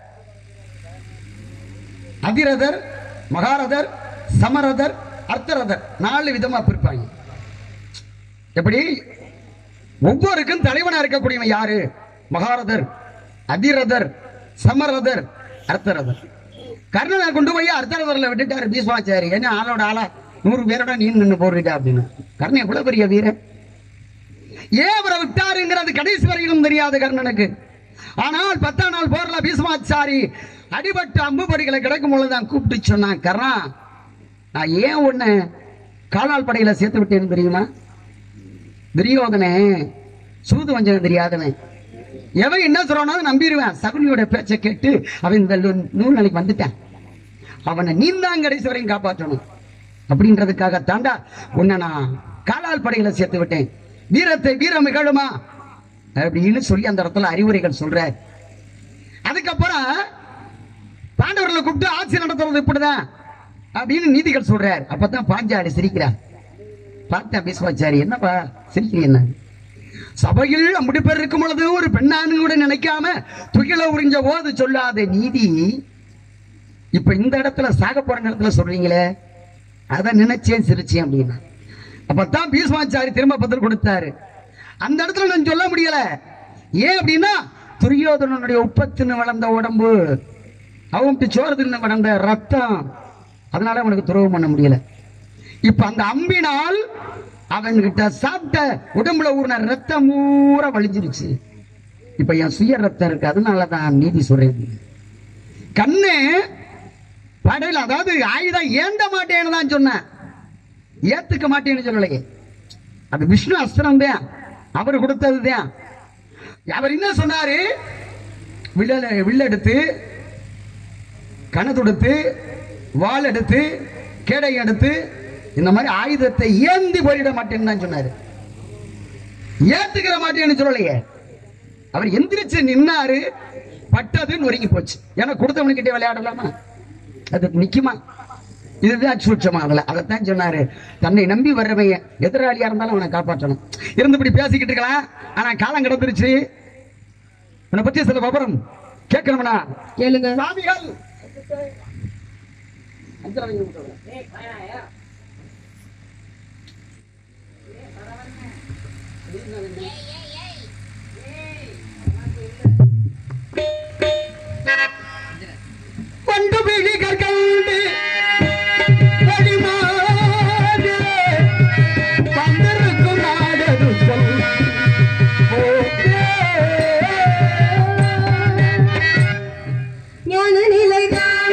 அதிரதர் மகாரதர் சமரதர் அர்த்தரதர் நாலு விதமா பிரிப்பாங்க எப்படி ஒவ்வொருக்கும் தலைவனா இருக்கக்கூடியவன் யாரு மகாரதர் அதிரதர் சமரதர் அர்த்தரதர் கர்ணனை கொண்டு போய் அர்த்தரதர்ல விட்டுட்டாரு பீஸ்வாச்சாரி என்ன ஆளோட ஆளா நூறு பேரோட நீ நின்று போடுறீங்க அப்படின்னு கர்ணன் எவ்வளவு பெரிய வீரன் ஏன் அவரை விட்டாருங்கிறது கடைசி வரையிலும் தெரியாது கர்ணனுக்கு ஆனால் பத்தாம் நாள் போர்ல பீஸ்மாச்சாரி அடிபட்டு அம்பு படிகளை கிடக்கும் பொழுதுதான் கூப்பிட்டு சொன்னான் கர்ணா நான் ஏன் உன்னை காலால் படையில சேர்த்து விட்டேன்னு தெரியுமா துரியோதனே சூது வஞ்சகம் தெரியாதவன் எவன் என்ன சொல்றானோ அதை நம்பிடுவேன் சகுனியோட பேச்சை கேட்டு அவன் இந்த நூ- நூல் நாளைக்கு வந்துட்டான் அவனை நீ தான் கடைசி வரையும் காப்பாற்றணும் அப்படின்றதுக்காக தாண்டா உன்னை நான் காலால் படையில சேர்த்து விட்டேன் வீரத்தை வீரம் இகழுமா அப்படின்னு சொல்லி அந்த இடத்துல அறிவுரைகள் சொல்ற அதுக்கப்புறம் பாண்டவர்களை கூப்பிட்டு ஆட்சி நடத்துறது இப்படிதான் அப்படின்னு நீதிகள் சொல்றார் அப்பதான் பாஞ்சாலி சிரிக்கிறார் பார்த்தா பீஸ்வாச்சாரி என்னப்பா சிரிக்கிறீங்க என்ன சபையில் அப்படி பேர் இருக்கும் பொழுது ஒரு பெண்ணானு கூட நினைக்காம துகில உறிஞ்ச போது சொல்லாத நீதி இப்ப இந்த இடத்துல சாக போற நேரத்துல சொல்றீங்களே அதை நினைச்சேன் சிரிச்சேன் அப்படின்னா அப்பதான் பீஸ்மாச்சாரி திரும்ப பதில் கொடுத்தாரு அந்த இடத்துல நான் சொல்ல முடியல ஏன் அப்படின்னா துரியோதனனுடைய உப்பத்தின்னு வளர்ந்த உடம்பு அவன்கிட்ட சோறு தின்னு வளர்ந்த ரத்தம் அதனால அவனுக்கு துரோகம் பண்ண முடியல இப்ப அந்த அம்பினால் அவன்கிட்ட சாப்பிட்ட உடம்புல ஊறின ரத்தம் பூரா வலிஞ்சிருச்சு இப்ப என் சுய ரத்தம் இருக்கு அதனால தான் நீதி சொல்றேன் கண்ணு படையில அதாவது ஆயுதம் ஏந்த மாட்டேன்னு தான் சொன்னேன் ஏத்துக்க மாட்டேன்னு சொல்லலையே அது விஷ்ணு அஸ்திரம் தான் அவர் கொடுத்தது தான் அவர் என்ன சொன்னாரு வில்ல வில்ல எடுத்து கணத்துடுத்து வாள் எடுத்து கேடை எடுத்து இந்த மாதிரி ஆயுதத்தை ஏந்தி போயிட மாட்டேன்னு தான் சொன்னாரு ஏத்துக்கிற மாட்டேன்னு சொல்லலையே அவர் எந்திரிச்சு நின்னாரு பட்டது நொறுங்கி போச்சு ஏன்னா கொடுத்தவனுக்கிட்டே விளையாடலாமா அது நிக்குமா இதுதான் சூட்சமா அதுல அதைத்தான் சொன்னாரு தன்னை நம்பி வர்றவைய எதிராளியா இருந்தாலும் அவனை காப்பாற்றணும் இருந்து இப்படி பேசிக்கிட்டு இருக்கலாம் ஆனா காலம் கிடந்துருச்சு உன்னை பத்தி சில விவரம் கேட்கணும்னா கேளுங்க சாமிகள் கொண்டு விழிகள் கண்டு வழிமாறு வந்திருக்கும் நாடது சொல் போற்றே. ஞான நிலைதான்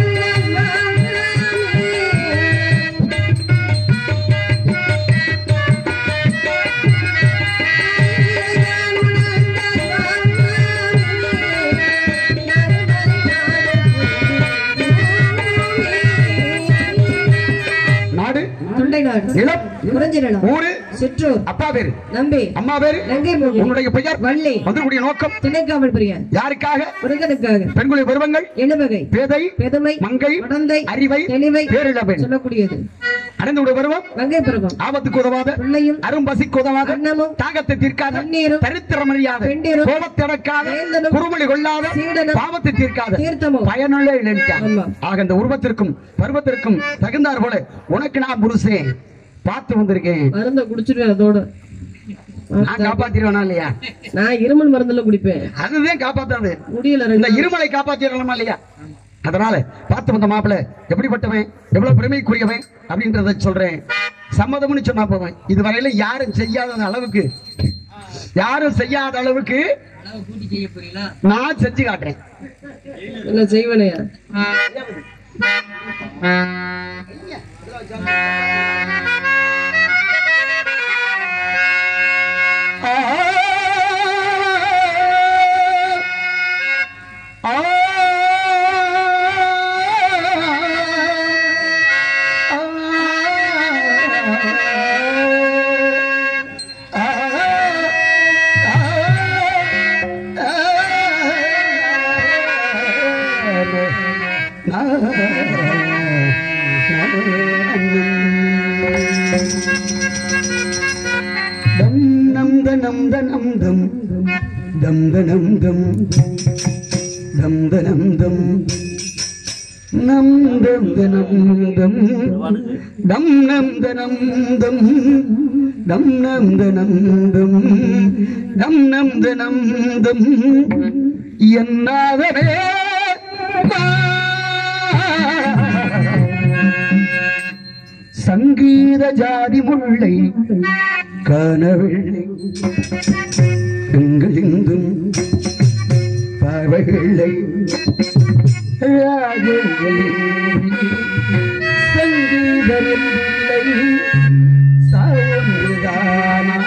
நாடு தொண்டை நாடு நிலம் குறிஞ்சி நிலம் ஊரு சிற்றூர் அப்பா பேரு நம்பி அம்மா பேரு நங்கை மூவி உன்னுடைய பெயர் வள்ளி வந்திருக்கூடிய நோக்கம் திணைக்காவல் பிரியன் யாருக்காக முருகனுக்காக பெண்களுடைய பருவங்கள் எணுவகை பேதை பெதுமை மங்கை மடந்தை அறிவை தெளிவை பேரிழவன் சொல்லக்கூடியது அடைந்துடைய பருவம் மங்கை பருவம் ஆபத்துக்கு உதவாத பிள்ளையும் அரும்பசிக்கு உதவாத அன்னமும் தாகத்தை தீர்க்காத தண்ணீரும் தரித்திரம் அறியாத பெண்டீரும் கோபத்திறக்காத வேந்தனும் குறுமொழி கொள்ளாத சீடனும் பாவத்தை தீர்க்காத தீர்த்தமும் பயனுள்ள இளைஞன் ஆமா. ஆக இந்த உருவத்திற்கும் பருவத்திற்கும் தகுந்தார் போல உனக்கு நான் புருஷன் பார்த்து வந்திருக்கேன் மருந்த குடிச்சிருவேன் அதோட நான் காப்பாத்திடுவேனா இல்லையா நான் இருமல் மருந்துல குடிப்பேன் அதுதான் காப்பாத்தாது முடியல இந்த ரெண்டு இருமலை காப்பாத்திடலாமா இல்லையா அதனால பார்த்து வந்த மாப்பிள்ள எப்படிப்பட்டவன் எவ்வளவு பெருமைக்குரியவன் அப்படின்றத சொல்றேன் சம்மதம்னு சொன்னா போவேன் இதுவரையில யாரும் செய்யாத அளவுக்கு யாரும் செய்யாத அளவுக்கு நான் செஞ்சு காட்டுறேன் என்ன செய்வனையா ஆ, ஆ, ஆ, தம் நம் தனம் தனம் தம் தம் தனம் தம் தம் தனம் தம் நம் தம் தனம் தம் தம் நம் தனம் தம் தம் நம் தனம் தம் தம் நம் தனம் தம் என்னாகவே சங்கீத ஜாதி முல்லை காணவில்லை எங்களிந்தும் பார்வைகளை சங்கீதமில்லை சாவுதானா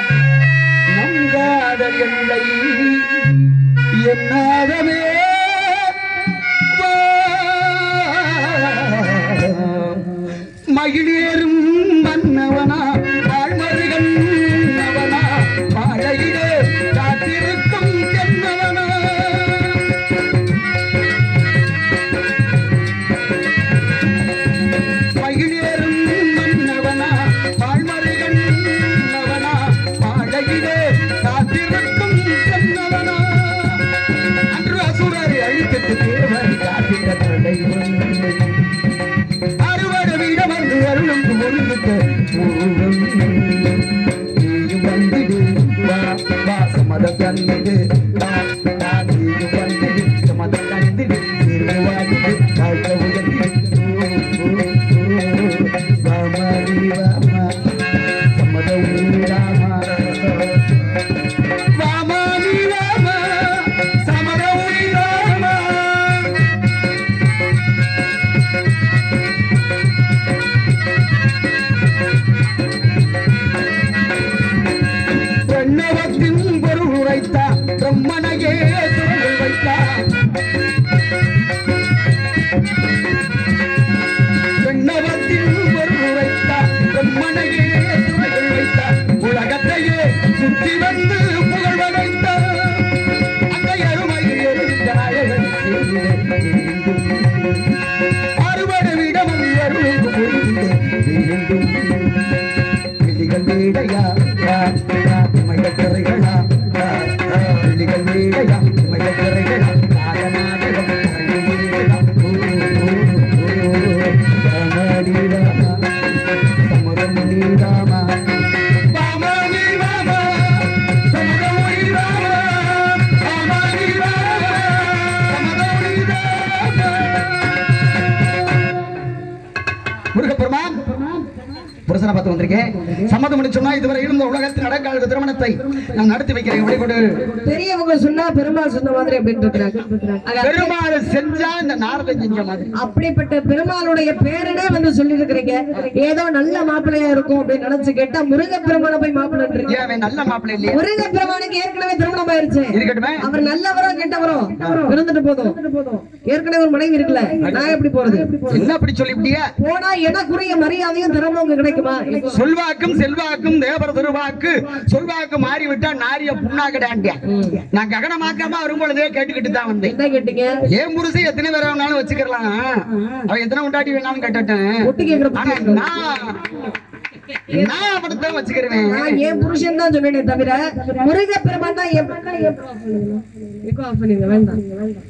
நங்காத எல்லை என்னாகவே மகிழேறும் மன்னவனா வாழ்மருகன் அவனா வாழையிலே காத்திருக்கும் தென்னவனா அறுபது விடமும் அருள் புரிந்த வேண்டும் விழிகள் வீடையா மைகள் திரைகளா விழிகள் வீடையா மைகள் திரைகளா நாடகம் சமரம் நீராமா ராமணி ராமா சமரம் ராமா ராமணி ராமா சமரம் ராமா முருகப்பெருமான் புருஷனை பார்த்து வந்திருக்கேன் சம்மதம் முடிச்சோம்னா இதுவரை இருந்த உலகத்தின் நடக்காத திருமணத்தை நான் நடத்தி வைக்கிறேன் வழிபடு பெரியவங்க சொன்னா பெருமாள் சொன்ன மாதிரி அப்படின்னு இருக்கிறாங்க ஆக, பெருமாள் செஞ்சா இந்த நாரதன் செஞ்ச மாதிரி அப்படிப்பட்ட பெருமாளுடைய பேரனே வந்து சொல்லி இருக்கிறீங்க ஏதோ நல்ல மாப்பிள்ளையா இருக்கும் அப்படின்னு நினைச்சு கேட்டா முருக பெருமானை போய் மாப்பிள்ளை ஏன் அவன் நல்ல மாப்பிள்ளை இல்லையா முருக பெருமானுக்கு ஏற்கனவே திருமணம் ஆயிருச்சு இருக்கட்டுமே அவர் நல்லவரோ கெட்டவரோ இருந்துட்டு போதும் ஏற்கனவே ஒரு மனைவி இருக்குல்ல நான் எப்படி போறது என்ன அப்படி சொல்லிவிட்டியா போனா எனக்குரிய மரியாதையும் திறமை உங்க கிடைக்குமா சொல்வாக்கும் செல்வாக்கும் தேவர திருவாக்கு சொல்வாக்கு மாறிவிட்டா நாரிய புண்ணாக்கடாண்டியா நான் ககனமாக்காம வரும்பொழுதே கேட்டுக்கிட்டு தான் வந்தேன் என்ன கேட்டீங்க ஏன் புருஷன் எத்தனை பேர் வேணாலும் வச்சுக்கலாம் அவன் எத்தனை உண்டாட்டி வேணாலும் கட்டட்டும் ஒட்டு கேக்குற ஆனா நான் நான் அப்படித்தான் வச்சுக்கிறேன் நான் என் புருஷன் தான் சொன்னேனே தவிர முருக பெருமான் தான் என் Echo off பண்ணிருங்க, வேண்டாம்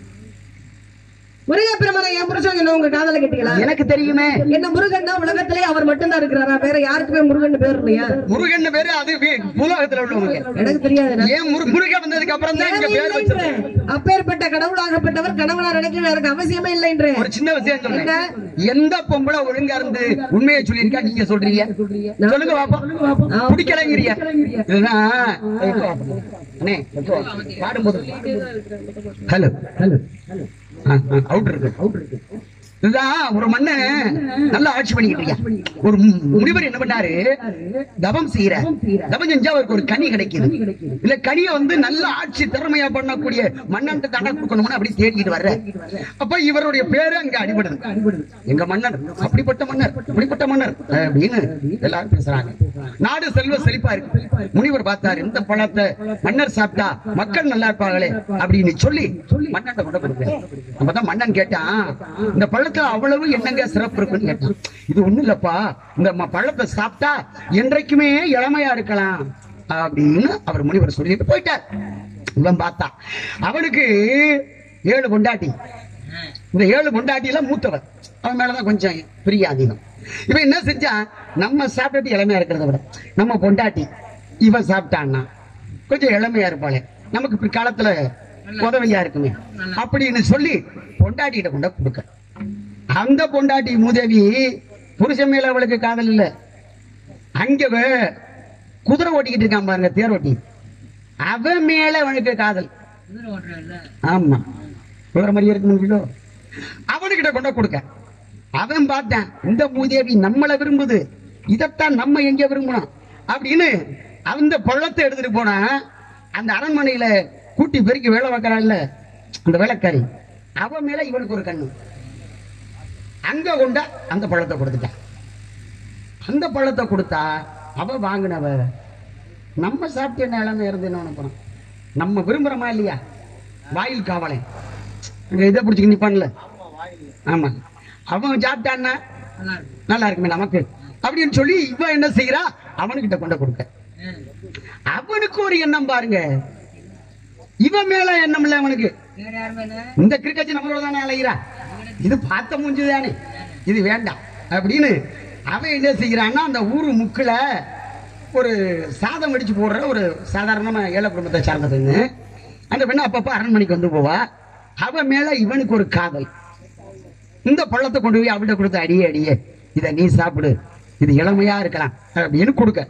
முருக பெருமானை என் புருஷன் சொன்ன உங்க காதல கேட்டீங்களா எனக்கு தெரியுமே என்ன முருகன்னா உலகத்திலே அவர் மட்டும்தான் இருக்கிறாரா வேற யாருக்குமே முருகன் பேர் இல்லையா முருகன் பேரு அது வி- பூலோகத்துல உள்ளவங்க எனக்கு தெரியாது நான் ஏன் முரு- முருகன் வந்ததுக்கு அப்புறம் தான் இங்க பேர் வச்சிருக்கேன் தேவையில்லைன்றேன். அப்பேற்பட்ட கடவுளாகப்பட்டவர் கணவனா நினைக்க எனக்கு அவசியமே இல்லைன்றேன் ஒரு சின்ன விஷயம் சொல்றேன் எந்த பொம்பளை ஒழுங்கா இருந்து உண்மையை சொல்லியிருக்கா நீங்க சொல்றீங்க சொல்லுங்க பாப்போம் நான் பிடிக்கலங்கிறீங்க இதுதான் அண்ணே பாடும்போது ஹலோ ஹலோ அவுட் இருக்கு அவுட் இருக்கு இதுதான் ஒரு மண்ணு நல்லா ஆட்சி பண்ணிக்கிட்டு இருக்கியா. ஒரு மு- முனிவர் என்ன பண்ணாரு தவம் செய்யற தவம் செஞ்சா அவருக்கு ஒரு கனி கிடைக்குது இல்ல கனியை வந்து நல்ல ஆட்சி திறமையா பண்ணக்கூடிய மன்னன் தானே கொடுக்கணும்னு அப்படி தேடிக்கிட்டு வர்ற அப்ப இவருடைய பேரு அங்க அடிபடுது எங்க மன்னர் அப்படிப்பட்ட மன்னர் இப்படிப்பட்ட மன்னர் அப்படின்னு எல்லாரும் பேசுறாங்க நாடு செல்வ செழிப்பா இருக்கு முனிவர் பார்த்தாரு இந்த பழத்தை மன்னர் சாப்பிட்டா மக்கள் நல்லா இருப்பாங்களே அப்படின்னு சொல்லி மன்னன் கொண்டு கொடுக்குறேன் அப்பதான் மன்னன் கேட்டான் இந்த பழத்துல அவ்வளவு என்னங்க சிறப்பு இருக்குன்னு கேட்டான் இது ஒண்ணும் இல்லப்பா இந்த ம- பழத்தை சாப்பிட்டா என்றைக்குமே இளமையா இருக்கலாம் அப்படின்னு அவர் முனிவர் சொல்லிட்டு போயிட்டார் இவன் பார்த்தான் அவனுக்கு ஏழு பொண்டாட்டி இந்த ஏழு பொண்டாட்டியில மூத்தவன் அவன் மேலதான் கொஞ்சம் பிரிய அதிகம் இவன் என்ன செஞ்சான் நம்ம சாப்பிட்டுட்டு இளமையா இருக்கிறத விட நம்ம பொண்டாட்டி இவன் சாப்பிட்டான்னா கொஞ்சம் இளமையா இருப்பாளே நமக்கு பிற்காலத்துல உதவியா இருக்குமே அப்படின்னு சொல்லி பொண்டாட்டிகிட்ட கொண்ட கொடுக்க அந்த பொண்டாட்டி மூதேவி புருஷன் மேல அவளுக்கு காதல் இல்ல அங்க வே- குதிரை ஓட்டிக்கிட்டு இருக்கான் பாருங்க தேர் ஓட்டி அவன் மேல அவனுக்கு காதல் ஆமா குதிரை மாதிரியே இருக்குங்களோ அவனுக்கிட்ட கொண்ட கொடுக்க அவன் பார்த்தான் இந்த மூதேவி நம்மள விரும்புது இதைத்தான் நம்ம எங்க விரும்பணும் அப்படின்னு அந்த பழத்தை எடுத்துட்டு போனா அந்த அரண்மனையில கூட்டி பெருக்கி வேலை பார்க்கறான்ல அந்த வேலைக்காரி அவன் மேல இவனுக்கு ஒரு கண்ணு அங்க கொண்டா அந்த பழத்தை கொடுத்துட்டான் அந்த பழத்தை கொடுத்தா அவ வாங்கினவ நம்ம சாப்பிட்டு என்ன இளமை இருந்து என்ன நினைப்போம் நம்ம விரும்புறோமா இல்லையா வாயில் காவலை அங்க இதை பிடிச்சிக்க நிப்பான்ல ஆமா அவன் சாப்பிட்டான்னா நல்லா இருக்குமே நமக்கு அப்படின்னு சொல்லி இவன் என்ன செய்யறா அவனுக்கிட்ட கொண்டு கொடுக்க அவனுக்கு ஒரு எண்ணம் பாருங்க இவன் மேல எண்ணம் இல்ல அவனுக்கு இந்த கிரிக்கெட் நம்மளோட தானே அலைகிறா இது பார்த்த மூஞ்சி தானே இது வேண்டாம் அப்படின்னு அவன் என்ன செய்யறான்னா அந்த ஊரு முக்குல ஒரு சாதம் அடிச்சு போடுற ஒரு சாதாரணமா ஏழை குடும்பத்தை சார்ந்ததுன்னு அந்த பெண்ணு அப்பப்ப அரண்மனைக்கு வந்து போவா அவன் மேல இவனுக்கு ஒரு காதல் இந்த பழத்தை கொண்டு போய் அவள்கிட்ட கொடுத்து அடியே அடியே இதை நீ சாப்பிடு இது இளமையா இருக்கலாம் அப்படின்னு கொடுக்க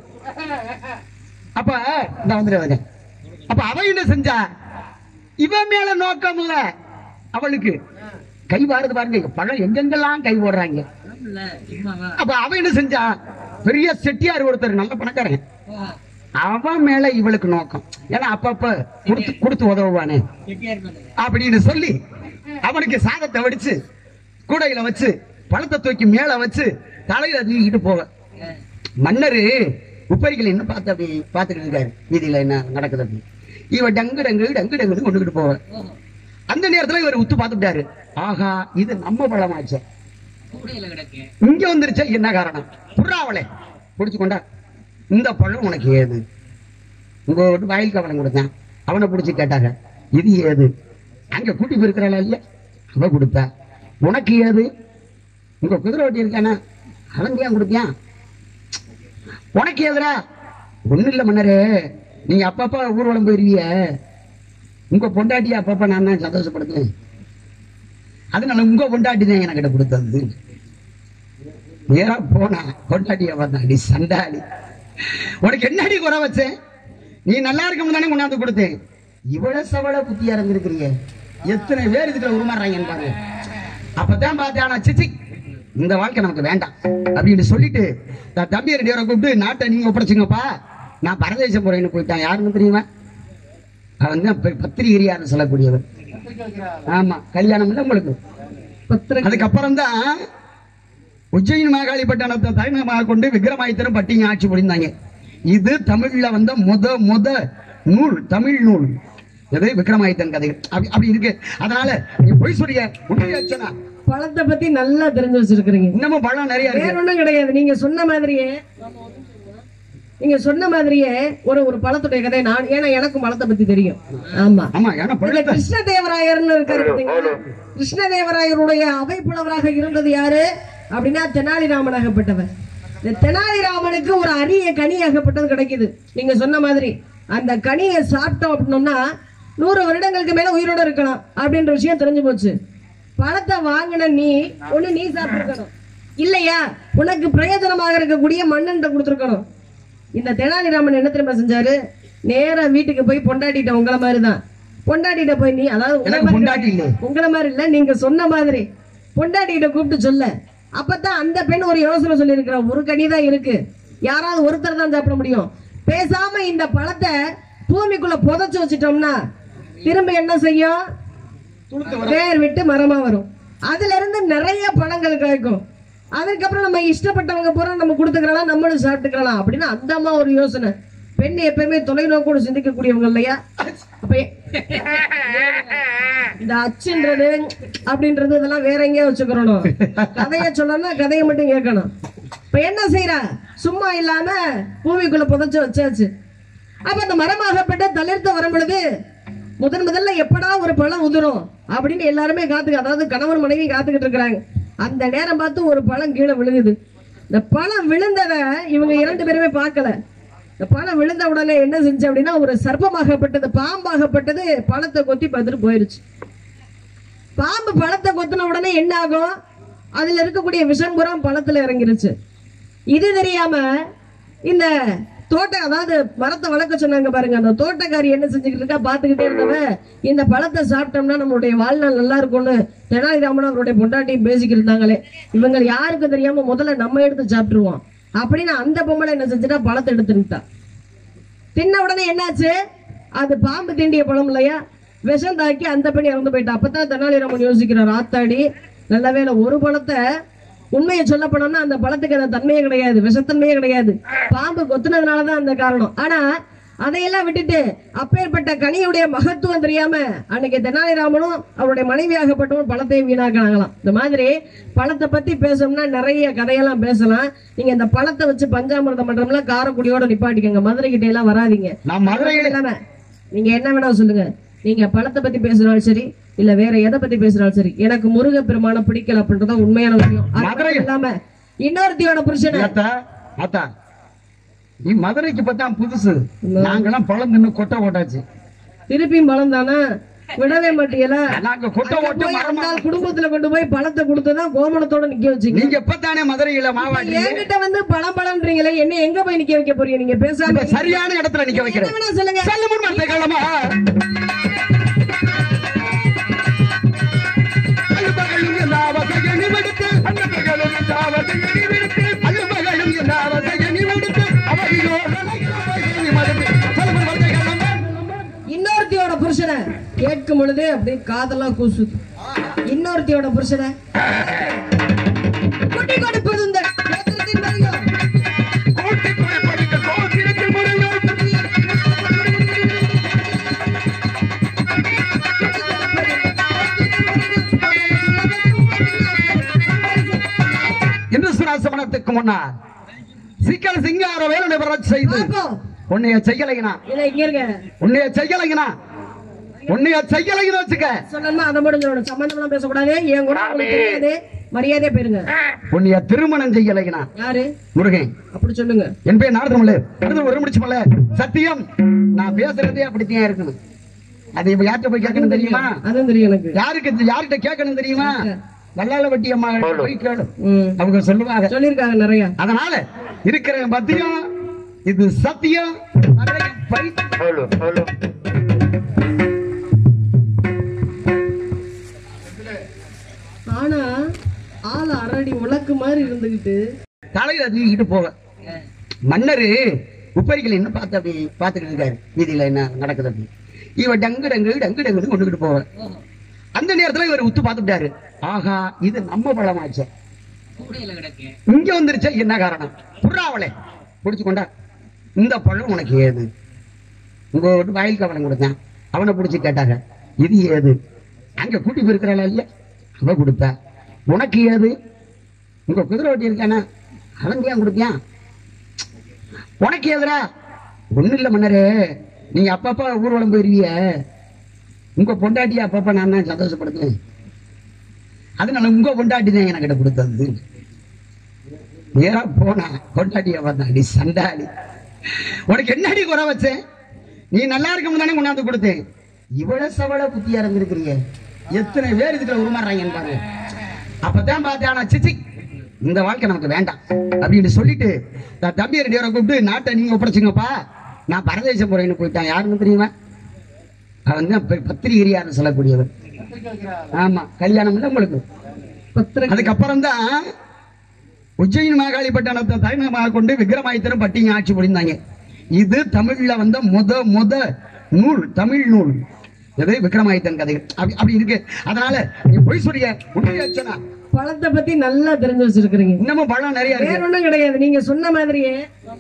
அப்ப இந்த வந்துடுவாங்க அப்ப அவ என்ன செஞ்சா இவன் மேல நோக்கம் இல்ல அவளுக்கு கை வாருது பாருங்க பழம் எங்கெங்கெல்லாம் கை போடுறாங்க அப்ப அவன் என்ன செஞ்சா பெரிய செட்டியார் ஒருத்தர் நல்ல பணக்காரன் அவன் மேல இவளுக்கு நோக்கம் ஏன்னா அப்பப்ப கொடுத்து கொடுத்து உதவுவானே அப்படின்னு சொல்லி அவனுக்கு சாதத்தை வடிச்சு கூடையில வச்சு பழத்தை தூக்கி மேல வச்சு தலையில தூக்கிட்டு போக மன்னரு உப்பரிகள் என்ன பார்த்து அப்படி பார்த்துக்கிட்டு இருக்காரு வீதியில என்ன நடக்குது அப்படி இவன் டங்கு டங்கு டங்கு டங்குன்னு கொண்டுகிட்டு போவ அந்த நேரத்துல இவர் உத்து பார்த்துட்டாரு ஆகா இது நம்ம பழமாச்சே இங்க வந்துருச்சே என்ன காரணம் புறாவளே புடிச்சு கொண்டா இந்த பழம் உனக்கு ஏது உங்க ஒரு வயல் கவலம் கொடுத்தேன் அவனை பிடிச்சி கேட்டாங்க இது ஏது அங்க கூட்டி போயிருக்கிறாள் இல்லையா அவ கொடுத்தா உனக்கு ஏது உங்க குதிரை ஓட்டி இருக்கானே அவன் ஏன் கொடுத்தியான் உனக்கு ஏதுடா ஒண்ணும் இல்ல மன்னரே நீங்க அப்பப்ப ஊர்வலம் போயிருவிய உங்க பொண்டாட்டி அப்பப்ப நான் தான் சந்தோஷப்படுத்துவேன் அதனால உங்க பொண்டாட்டி தான் என்கிட்ட கொடுத்தது நேரா போனா பொண்டாட்டிய பார்த்தா அடி சண்டாடி உனக்கு என்னடி குறை வச்சேன் நீ நல்லா இருக்கும் தானே கொண்டாந்து கொடுத்தேன் இவ்வளவு சவள புத்தியா இருந்திருக்கிறீங்க எத்தனை பேர் இதுல உருமாறுறாங்கன்னு பாருங்க அப்பதான் பார்த்தேன் ஆனா சிச்சி இந்த வாழ்க்கை நமக்கு வேண்டாம் அப்படின்னு சொல்லிட்டு நான் தம்பி ரெண்டு பேரை கூப்பிட்டு நாட்டை நீங்க ஒப்படைச்சுங்கப்பா நான் பரதேசம் போறேன்னு போயிட்டான் யாருன்னு தெரியுமா அவன் தான் பெ- பத்திரிகிரியார்னு சொல்லக்கூடியவர் ஆமா கல்யாணம் இல்லை உங்களுக்கு பத்திர அதுக்கப்புறம் தான் உஜ்ஜயினி மாகாளி பட்டணத்தை தலைமையாக கொண்டு விக்ரமாதித்தரும் பட்டிங்க ஆட்சி புரிந்தாங்க இது தமிழ்ல வந்த முத முத நூல் தமிழ் நூல் எது விக்ரமாதித்தன் கதைகள் அப்படி அப்படி இருக்கு அதனால நீ பொய் சொல்லிய உண்மையாச்சனா பழத்தை பத்தி நல்லா தெரிஞ்சு வச்சிருக்கிறீங்க இன்னமும் பழம் நிறைய வேற இருக்கு ஒண்ணும் கிடையாது நீங்க சொன்ன மாதிரியே நீங்க சொன்ன மாதிரியே ஒரு ஒரு பழத்துடைய கதை நான் ஏன்னா எனக்கும் பழத்தை பத்தி தெரியும் ஆமா ஆமா ஏன்னா இந்த பழத்தை கிருஷ்ணதேவராயர்னு இருக்காரு பாத்தீங்களா? கிருஷ்ணதேவராயருடைய அவை புலவராக இருந்தது யாரு அப்படின்னா தெனாலிராமனாகப்பட்டவர் இந்த தெனாலிராமனுக்கு ஒரு அரிய கனியாகப்பட்டது கிடைக்குது நீங்க சொன்ன மாதிரி அந்த கனியை சாப்பிட்டோம் அப்படின்னோம்னா நூறு வருடங்களுக்கு மேல உயிரோட இருக்கலாம் அப்படின்ற விஷயம் தெரிஞ்சு போச்சு பழத்தை வாங்கின நீ ஒண்ணு நீ சாப்பிட்டுருக்கணும் இல்லையா உனக்கு பிரயோஜனமாக இருக்கக்கூடிய மண்ணன்ட்ட கொடுத்துருக்கணும் இந்த தெனாலிராமன் என்ன தெரியுமா செஞ்சாரு நேரா வீட்டுக்கு போய் பொண்டாட்டிட்ட உங்கள மாதிரி தான் பொண்டாட்டிட்ட போய் நீ அதாவது உங்களை எனக்கு மாதிரி பொண்டாட்டி இல்லை உங்கள மாதிரி இல்ல நீங்க சொன்ன மாதிரி பொண்டாட்டிகிட்ட கூப்பிட்டு சொல்ல அப்பதான் அந்த பெண் ஒரு யோசனை சொல்லியிருக்கிறா ஒரு கனி தான் இருக்கு யாராவது ஒருத்தர் தான் சாப்பிட முடியும் பேசாம இந்த பழத்தை பூமிக்குள்ள புதைச்சு வச்சிட்டோம்னா திரும்ப என்ன செய்யும் வேர் விட்டு மரமா வரும் அதுல இருந்து நிறைய பழங்கள் கிடைக்கும் அதுக்கப்புறம் நம்ம இஷ்டப்பட்டவங்க பூரா நம்ம கொடுத்துக்கலாம் நம்மளும் சாப்பிட்டுக்கலாம் அப்படின்னு அந்த அம்மா ஒரு யோசனை பெண் எப்பயுமே தொலைநோக்கோடு சிந்திக்கக்கூடியவங்க இல்லையா அப்ப எ- இந்த அச்சுன்றது அப்படின்றது இதெல்லாம் வேற எங்கேயோ வச்சுக்கிறணும் கதைய சொல்லணும்னா கதையை மட்டும் கேட்கணும் இப்ப என்ன செய்யறா சும்மா இல்லாம பூமிக்குள்ள புதைச்சு வச்சாச்சு அப்ப அந்த மரமாகப்பட்ட தளிர்த்து வரும் பொழுது முதன் முதல்ல எப்படா ஒரு பழம் உதிரும் அப்படின்னு எல்லாருமே காத்துக்க அதாவது கணவன் மனைவி காத்துக்கிட்டு இருக்கிறாங்க அந்த நேரம் பார்த்து ஒரு பழம் கீழே விழுகுது இந்த பழம் விழுந்தத இவங்க இரண்டு பேருமே பார்க்கல இந்த பழம் விழுந்த உடனே என்ன செஞ்சு அப்படின்னா ஒரு சர்ப்பமாகப்பட்டது பாம்பாகப்பட்டது பழத்தை கொத்தி பார்த்துட்டு போயிருச்சு பாம்பு பழத்தை கொத்தின உடனே என்ன ஆகும் அதுல இருக்கக்கூடிய விஷம் பூரா பழத்துல இறங்கிருச்சு இது தெரியாம இந்த தோட்டம் அதாவது மரத்தை வளர்க்க சொன்னாங்க பாருங்க அந்த தோட்டக்காரி என்ன செஞ்சுக்கிட்டு இருக்கா பாத்துக்கிட்டே இருந்தவ இந்த பழத்தை சாப்பிட்டோம்னா நம்மளுடைய வாழ்நாள் நல்லா இருக்கும்னு தெனாலிராமன் அவருடைய பொண்டாட்டியும் பேசிக்கிட்டு இருந்தாங்களே இவங்க யாருக்கும் தெரியாம முதல்ல நம்ம எடுத்து சாப்பிட்டுருவோம் அப்படின்னு அந்த பொம்பளை என்ன செஞ்சுட்டா பழத்தை எடுத்துட்டா தின்ன உடனே என்னாச்சு அது பாம்பு தீண்டிய பழம் இல்லையா விஷம் தாக்கி அந்த பெண் இறந்து போயிட்டா அப்பதான் தெனாலிராமன் யோசிக்கிறார் ஆத்தாடி நல்ல வேளை ஒரு பழத்தை உண்மையை சொல்ல போனோம்னா அந்த பழத்துக்கு அந்த தன்மையே கிடையாது விஷத்தன்மையே கிடையாது பாம்பு கொத்துனதுனாலதான் அந்த காரணம் ஆனா அதையெல்லாம் விட்டுட்டு அப்பேற்பட்ட கனியுடைய மகத்துவம் தெரியாம அன்னைக்கு தெனாலிராமனும் அவருடைய மனைவியாகப்பட்டவன் பழத்தையும் வீணாக்கினாங்களாம் இந்த மாதிரி பழத்தை பத்தி பேசணும்னா நிறைய கதையெல்லாம் பேசலாம் நீங்க இந்த பழத்தை வச்சு பஞ்சாமிர்தம் பண்றோம்ல காரக்குடியோட நிப்பாட்டிக்கங்க மதுரை கிட்ட எல்லாம் வராதீங்க நான் மதுரையில இல்லாம நீங்க என்ன வேணா சொல்லுங்க நீங்க பழத்தை பத்தி பேசுறாலும் சரி இல்ல வேற எதை பத்தி பேசுறாலும் சரி எனக்கு முருக பெருமான பிடிக்கல அப்படின்றத உண்மையான விஷயம் அது மதுரை- மட்டும் இல்லாம இன்னொருத்தியோட புருஷனை ஆத்தா ஆத்தா நீ மதுரைக்கு பார்த்தா புதுசு நாங்கெல்லாம் பழம் தின்னு கொட்டை ஓட்டாச்சு திருப்பியும் பழம் தானே விடவே மாட்டீங்களா நாங்க கொட்டை அங்க ஓட்டு போய் மரமா அந்த குடும்பத்துல கொண்டு போய் பழத்தை கொடுத்துதான் கோமணத்தோட நிக்க வச்சீங்க நீங்க எப்பத்தானே மதுரையில மாவாட்டி என்கிட்ட வந்து பழம் பழம்ன்றீங்களே என்ன எங்க போய் நிக்க வைக்க போறீங்க நீங்க பேசாம இப்ப சரியான இடத்துல நிக்க என்ன வைக்கிறேன் வேணா சொல்லுங்க செல்ல முன் மரத்தை காலமா அழுபகலும் எல்லா வகையும் நிமிடுத்து அழுபகலும் எல்லா வகையும் நிமிடுத்து அழுபகலும் எல்லா வகையும் நிமிடுத்து அவையோ நிமிடுத்து செல்ல முன் மரத்தை காலமா இன்னொருத்தியோட புருஷனை கேட்கும் பொழுது அப்படியே காதெல்லாம் கூசுது இன்னொருத்தியோட புருஷனை குட்டி கொடுப்பது இந்த கோத்திரத்தின் வரையும். கூட்டி குறிப்பிடுங்க கோத்திரத்தில் முறையோ காலத்துக்கு முன்னால் சிக்கல் சிங்கார வேலனை பெற செய்து பாப்போம் உன்னைய செய்யலைங்கனா இல்ல இங்க இருங்க உன்னைய செய்யலைங்கனா உன்னைய செய்யலைங்கன்னு வச்சுக்க சொல்லணுமா அதை மட்டும் சொல்லணும் சம்பந்தம்லாம் பேசக்கூடாது என் கூட உங்களுக்கு தெரியாது மரியாதையா போயிருங்க உன்னைய திருமணம் செய்யலைங்கனா யாரு முருகன் அப்படி சொல்லுங்க என் பேர் நாரதமல்ல அடுத்து ஒரு முடிச்சுமல்ல சத்தியம் நான் பேசுறதே அப்படித்தான் இருக்கணும் அது இப்ப யார்கிட்ட போய் கேட்கணும் தெரியுமா அதுவும் தெரியும் எனக்கு யாருக்கு யார்கிட்ட கேட்கணும் தெரியுமா வல்லால வட்டி அம்மா போய் கேளு ம். அவங்க சொல்லுவாங்க சொல்லியிருக்காங்க நிறைய அதனால இருக்கிற பத்தியம் இது சத்தியம் நிறைய பரி- ஆனா ஆள் அரடி உலக்கு மாதிரி இருந்துகிட்டு தலையில தூக்கிட்டு போக மன்னரு உப்பரிகள் என்ன பார்த்து அப்படி பார்த்துக்கிட்டு இருக்காரு வீதியில என்ன நடக்குது அப்படி இவன் டங்கு டங்கு டங்கு டங்கு கொண்டுகிட்டு போவேன் அந்த நேரத்துல இவர் உத்து பார்த்துட்டாரு ஆஹா இது நம்ம பழமாச்சே இங்க வந்துருச்சே என்ன காரணம் புறாவளே புடிச்சு கொண்டா இந்த பழம் உனக்கு ஏது உங்க ஒரு வயலுக்கு அவனை கொடுத்தான் அவனை பிடிச்சி கேட்டாங்க இது ஏது அங்க கூட்டி போயிருக்கிறாள் இல்ல அவ கொடுத்தா உனக்கு ஏது உங்க குதிரை ஓட்டி இருக்கானா அவன் ஏன் கொடுத்தியான் உனக்கு ஏதுடா ஒண்ணு இல்ல மன்னரே நீங்க அப்பப்ப ஊர்வலம் போயிருவிய உங்க பொண்டாட்டிய அப்பப்ப நான் தான் சந்தோஷப்படுத்துவேன் அதனால உங்க பொண்டாட்டி தான் என்கிட்ட கொடுத்தது நேரா போனா பொண்டாட்டிய பார்த்தாடி சண்டாடி உனக்கு என்னடி குறை வச்சேன் நீ நல்லா இருக்கும் தானே கொண்டாந்து கொடுத்தேன் இவ்வளவு சவள புத்தியா இருந்திருக்கிறீங்க எத்தனை பேர் இதுக்குள்ள உருமாறுறாங்கன்னு பாருங்க அப்பதான் பார்த்தேன் ஆனா சிச்சி இந்த வாழ்க்கை நமக்கு வேண்டாம் அப்படின்னு சொல்லிட்டு நான் தம்பி ரெண்டு பேரை கூப்பிட்டு நாட்டை நீங்க ஒப்படைச்சுங்கப்பா நான் பரதேசம் போறேன்னு போயிட்டான் யாருன்னு தெரியுமா அவன் தான் பெ- பத்திரிகையார்னு சொல்லக்கூடியவர் ஆமா கல்யாணம் இல்லை உங்களுக்கு பத்திர அதுக்கப்புறம் தான் உஜ்ஜயினி மாகாளி பட்டணத்தை தலைநகரமாக கொண்டு விக்ரமாதித்தரும் பட்டிங்க ஆட்சி புரிந்தாங்க இது தமிழ்ல வந்த முத முத நூல் தமிழ் நூல் எது விக்ரமாதித்தன் கதை அப்படி அப்படி இருக்கு அதனால நீ பொய் சொல்றிய உண்மையை சொன்னா பழத்தை பத்தி நல்லா தெரிஞ்சு வச்சிருக்கிறீங்க இன்னமும் பழம் நிறைய வேற இருக்கு ஒண்ணும் கிடையாது நீங்க சொன்ன மாதிரியே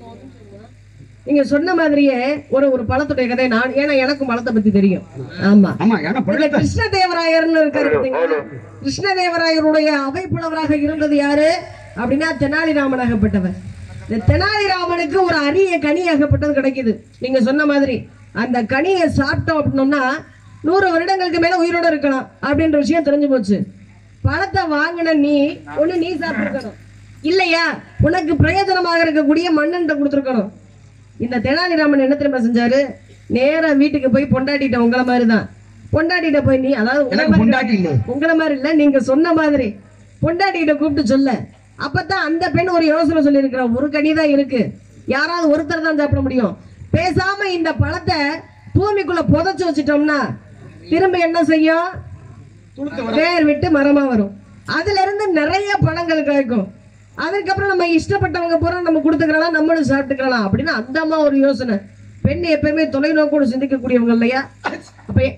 நீங்க சொன்ன மாதிரியே ஒரு ஒரு பழத்துடைய கதை நான் ஏன்னா எனக்கும் பழத்தை பத்தி தெரியும் ஆமா ஆமா ஏன்னா இதுல பழத்தை கிருஷ்ணதேவராயர்னு இருக்காரு பாத்தீங்களா கிருஷ்ணதேவராயருடைய அவை புலவராக இருந்தது யாரு அப்படின்னா தெனாலிராமனாகப்பட்டவர் இந்த தெனாலிராமனுக்கு ஒரு அரிய கனி ஆகப்பட்டது கிடைக்குது நீங்க சொன்ன மாதிரி அந்த கனியை சாப்பிட்டோம் அப்படின்னோம்னா நூறு வருடங்களுக்கு மேல உயிரோட இருக்கலாம் அப்படின்ற விஷயம் தெரிஞ்சு போச்சு பழத்தை வாங்கின நீ ஒண்ணு நீ சாப்பிட்டுருக்கணும் இல்லையா உனக்கு பிரயோஜனமாக இருக்கக்கூடிய மண்ணன்ட்ட கொடுத்துருக்கணும் இந்த தெனாலிராமன் என்ன தெரியுமா செஞ்சாரு நேரா வீட்டுக்கு போய் பொண்டாட்டிட்ட உங்கள மாதிரி தான் பொண்டாட்டிட்ட போய் நீ அதாவது உங்கள எனக்கு மாதிரி பொண்டாட்டி இல்லை உங்கள மாதிரி இல்ல நீங்க சொன்ன மாதிரி பொண்டாட்டிகிட்ட கூப்பிட்டு சொல்ல அப்பதான் அந்த பெண் ஒரு யோசனை சொல்லியிருக்கிறா ஒரு கனி தான் இருக்கு யாராவது ஒருத்தர் தான் சாப்பிட முடியும் பேசாம இந்த பழத்தை பூமிக்குள்ள புதைச்சு வச்சிட்டோம்னா திரும்ப என்ன செய்யும் வேர் விட்டு மரமா வரும் அதுல இருந்து நிறைய பழங்கள் கிடைக்கும் அதுக்கப்புறம் நம்ம இஷ்டப்பட்டவங்க பூரா நம்ம கொடுத்துக்கலாம் நம்மளும் சாப்பிட்டுக்கலாம் அப்படின்னு அந்த அம்மா ஒரு யோசனை பெண் எப்பயுமே தொலைநோக்கோடு சிந்திக்கக்கூடியவங்க இல்லையா அப்ப எ-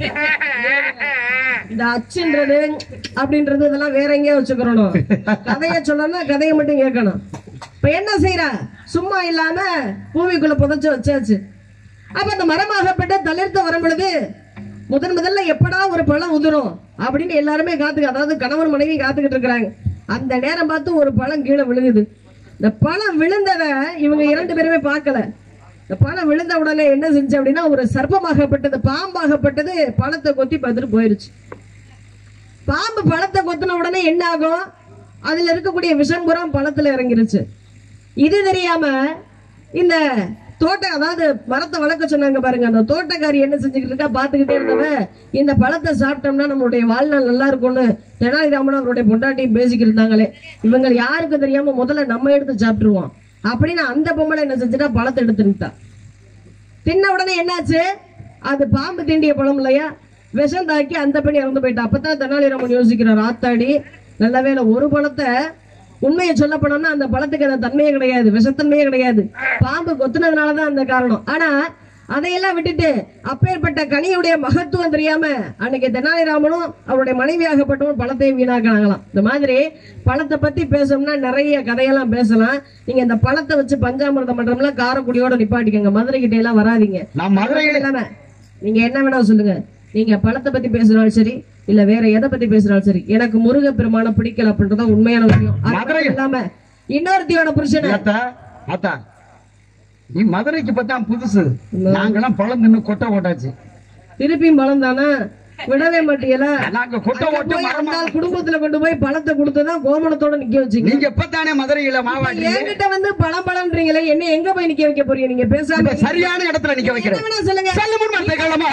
இந்த அச்சுன்றது அப்படின்றது இதெல்லாம் வேற எங்கேயோ வச்சுக்கிறணும் கதைய சொல்லணும்னா கதையை மட்டும் கேட்கணும் இப்ப என்ன செய்யற சும்மா இல்லாம பூமிக்குள்ள புதைச்சு வச்சாச்சு அப்ப அந்த மரமாகப்பட்ட தளிர்த்து வரும் பொழுது முதன் முதல்ல எப்படா ஒரு பழம் உதிரும் அப்படின்னு எல்லாருமே காத்துக்க அதாவது கணவன் மனைவி காத்துக்கிட்டு இருக்கிறாங்க அந்த நேரம் பார்த்து ஒரு பழம் கீழே விழுகுது இந்த பழம் விழுந்ததை இவங்க இரண்டு பேருமே பார்க்கல இந்த பழம் விழுந்த உடனே என்ன செஞ்சு அப்படின்னா ஒரு சர்ப்பமாகப்பட்டது பாம்பாகப்பட்டது பழத்தை கொத்தி பார்த்துட்டு போயிருச்சு பாம்பு பழத்தை கொத்தின உடனே என்ன ஆகும் அதுல இருக்கக்கூடிய விஷம் புறம் பழத்துல இறங்கிருச்சு இது தெரியாம இந்த தோட்டம் அதாவது மரத்தை வளர்க்க சொன்னாங்க பாருங்க அந்த தோட்டக்காரி என்ன செஞ்சுக்கிட்டு இருக்கா பாத்துக்கிட்டே இருந்தவ இந்த பழத்தை சாப்பிட்டோம்னா நம்மளுடைய வாழ்நாள் நல்லா இருக்கும்னு தெனாலிராமன் அவருடைய பொண்டாட்டியும் பேசிக்கிட்டு இருந்தாங்களே இவங்க யாருக்கும் தெரியாம முதல்ல நம்ம எடுத்து சாப்பிட்டுருவோம் அப்படின்னு அந்த பொம்பளை என்ன செஞ்சுட்டா பழத்தை எடுத்துட்டா தின்ன உடனே என்னாச்சு அது பாம்பு தீண்டிய பழம் இல்லையா விஷம் தாக்கி அந்த பெண் இறந்து போயிட்டா அப்பதான் தெனாலிராமன் யோசிக்கிறார் ஆத்தாடி நல்ல வேளை ஒரு பழத்தை உண்மையை சொல்ல போனோம்னா அந்த பழத்துக்கு அந்த தன்மையே கிடையாது விஷத்தன்மையே கிடையாது பாம்பு கொத்துனதுனாலதான் அந்த காரணம் ஆனா அதையெல்லாம் விட்டுட்டு அப்பேற்பட்ட கனியுடைய மகத்துவம் தெரியாம அன்னைக்கு தெனாலிராமனும் அவருடைய மனைவியாகப்பட்டவன் பழத்தை வீணாக்குனாங்களாம் இந்த மாதிரி பழத்தை பத்தி பேசணும்னா நிறைய கதையெல்லாம் பேசலாம் நீங்க இந்த பழத்தை வச்சு பஞ்சாமிர்தம் பண்றோம்ல காரக்குடியோட நிப்பாட்டிக்கங்க மதுரை கிட்ட எல்லாம் வராதீங்க நான் மதுரையில இல்லாம நீங்க என்ன வேணா சொல்லுங்க நீங்க பழத்தை பத்தி பேசுனாலும் சரி இல்ல வேற எதை பத்தி பேசுனாலும் சரி எனக்கு முருக பெருமான பிடிக்கல அப்படின்றத உண்மையான விஷயம் அது மதுரை- மட்டும் இல்லாம இன்னொருத்தியோட புருஷனை அத்தா அத்தா நீ மதுரைக்கு பார்த்தா புதுசு நாங்கெல்லாம் பழம் தின்னு கொட்டை ஓட்டாச்சு திருப்பியும் பழம் தானே விடவே மாட்டீங்களா நாங்க கொட்டை ஓட்டு போய் மரமா அந்த ஆள் குடும்பத்துல கொண்டு போய் பழத்தை கொடுத்துதான் கோமணத்தோட நிக்க வச்சீங்க நீங்க இப்பதானே மதுரையில மாவாட்டி என்கிட்ட வந்து பழம் பழம்ன்றீங்களே என்ன எங்க போய் நிக்க வைக்க போறீங்க நீங்க பேசாம இப்ப சரியான இடத்துல நிக்க என்ன வைக்கிறேன் வேணா சொல்லுங்க செல்ல முன் வார்த்தை காலமா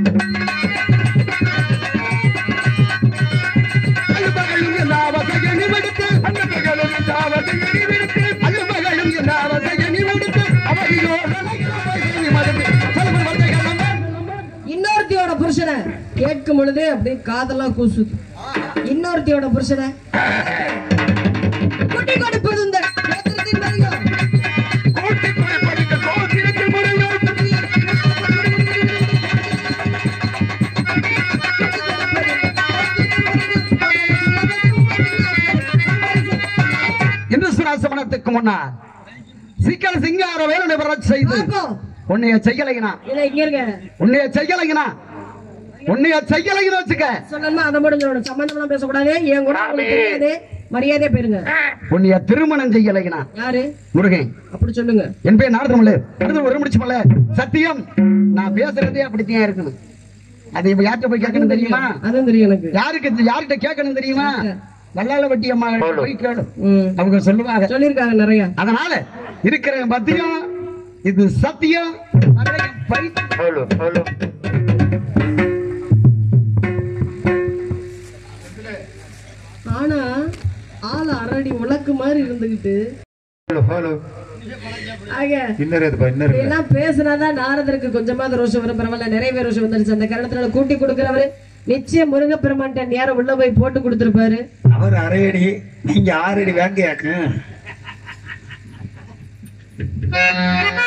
அழுபகலும் எல்லா வசையனும் எடுத்து அழுபகலும் எல்லா வசையனும் எடுத்து அழுபகலும் எல்லா வசையனும் எடுத்து அவையோ மறுத்து செல்ல முன் வார்த்தை காலமா இன்னொருத்தியோட புருஷனை கேட்கும் பொழுது அப்படியே காதெல்லாம் கூசுது இன்னொருத்தியோட புருஷனை குட்டி கொடுப்பது இந்த கோத்திரத்தின் மரியாதை. கூட்டி குறைப்படிக்க கோத்திரத்தில் முறையோ இந்து சுராசமனத்துக்கு முன்னால் சிக்கல் சிங்கார வேலனை வரச் செய்து பாப்போம். உன்னைய செய்யலைங்கனா இல்ல இங்க இருங்க உன்னைய செய்யலைங்கனா உன்னைய செய்யலைங்கன்னு வச்சுக்க சொல்லணுமா அதை மட்டும் சொல்லணும் சம்பந்தம்லாம் பேசக்கூடாது என் கூட உங்களுக்கு தெரியாது மரியாதையா போயிருங்க உன்னைய திருமணம் செய்யலைங்கனா யாரு முருகன் அப்படி சொல்லுங்க என் பேர் நாரதமல்ல அடுத்து ஒரு முடிச்சு போல சத்தியம் நான் பேசுறதே அப்படித்தான் இருக்கணும் அது இப்ப யார்கிட்ட போய் கேட்கணும் தெரியுமா அதுவும் தெரியும் எனக்கு யாருக்கு யார்கிட்ட கேட்கணும் தெரியுமா நல்லால வட்டி அம்மா போய் கேளு ம். அவங்க சொல்லுவாங்க சொல்லியிருக்காங்க நிறைய அதனால இருக்கிற பத்தியம் இது சத்தியம் நிறைய பைத்தியம். ஹலோ ஹலோ ஆனா ஆள் அரடி உலக்கு மாதிரி இருந்துகிட்டு ஹலோ ஹலோ ஆக இன்னர் எதுப்பா இன்னர் எல்லாம் பேசுனாதான் நாரதருக்கு கொஞ்சமாவது ரோஷம் வரும் பரவாயில்ல நிறைய பேர் ரோஷம் வந்துருச்சு அந்த கரணத்துல கூட்டி கொடுக்கிறவரு நிச்சயம் முருகப்பெருமான்ட்ட நேரம் உள்ள போய் போட்டு கொடுத்திருப்பாரு அவர் அரையடி நீங்க ஆறடி வேங்கையாக்கு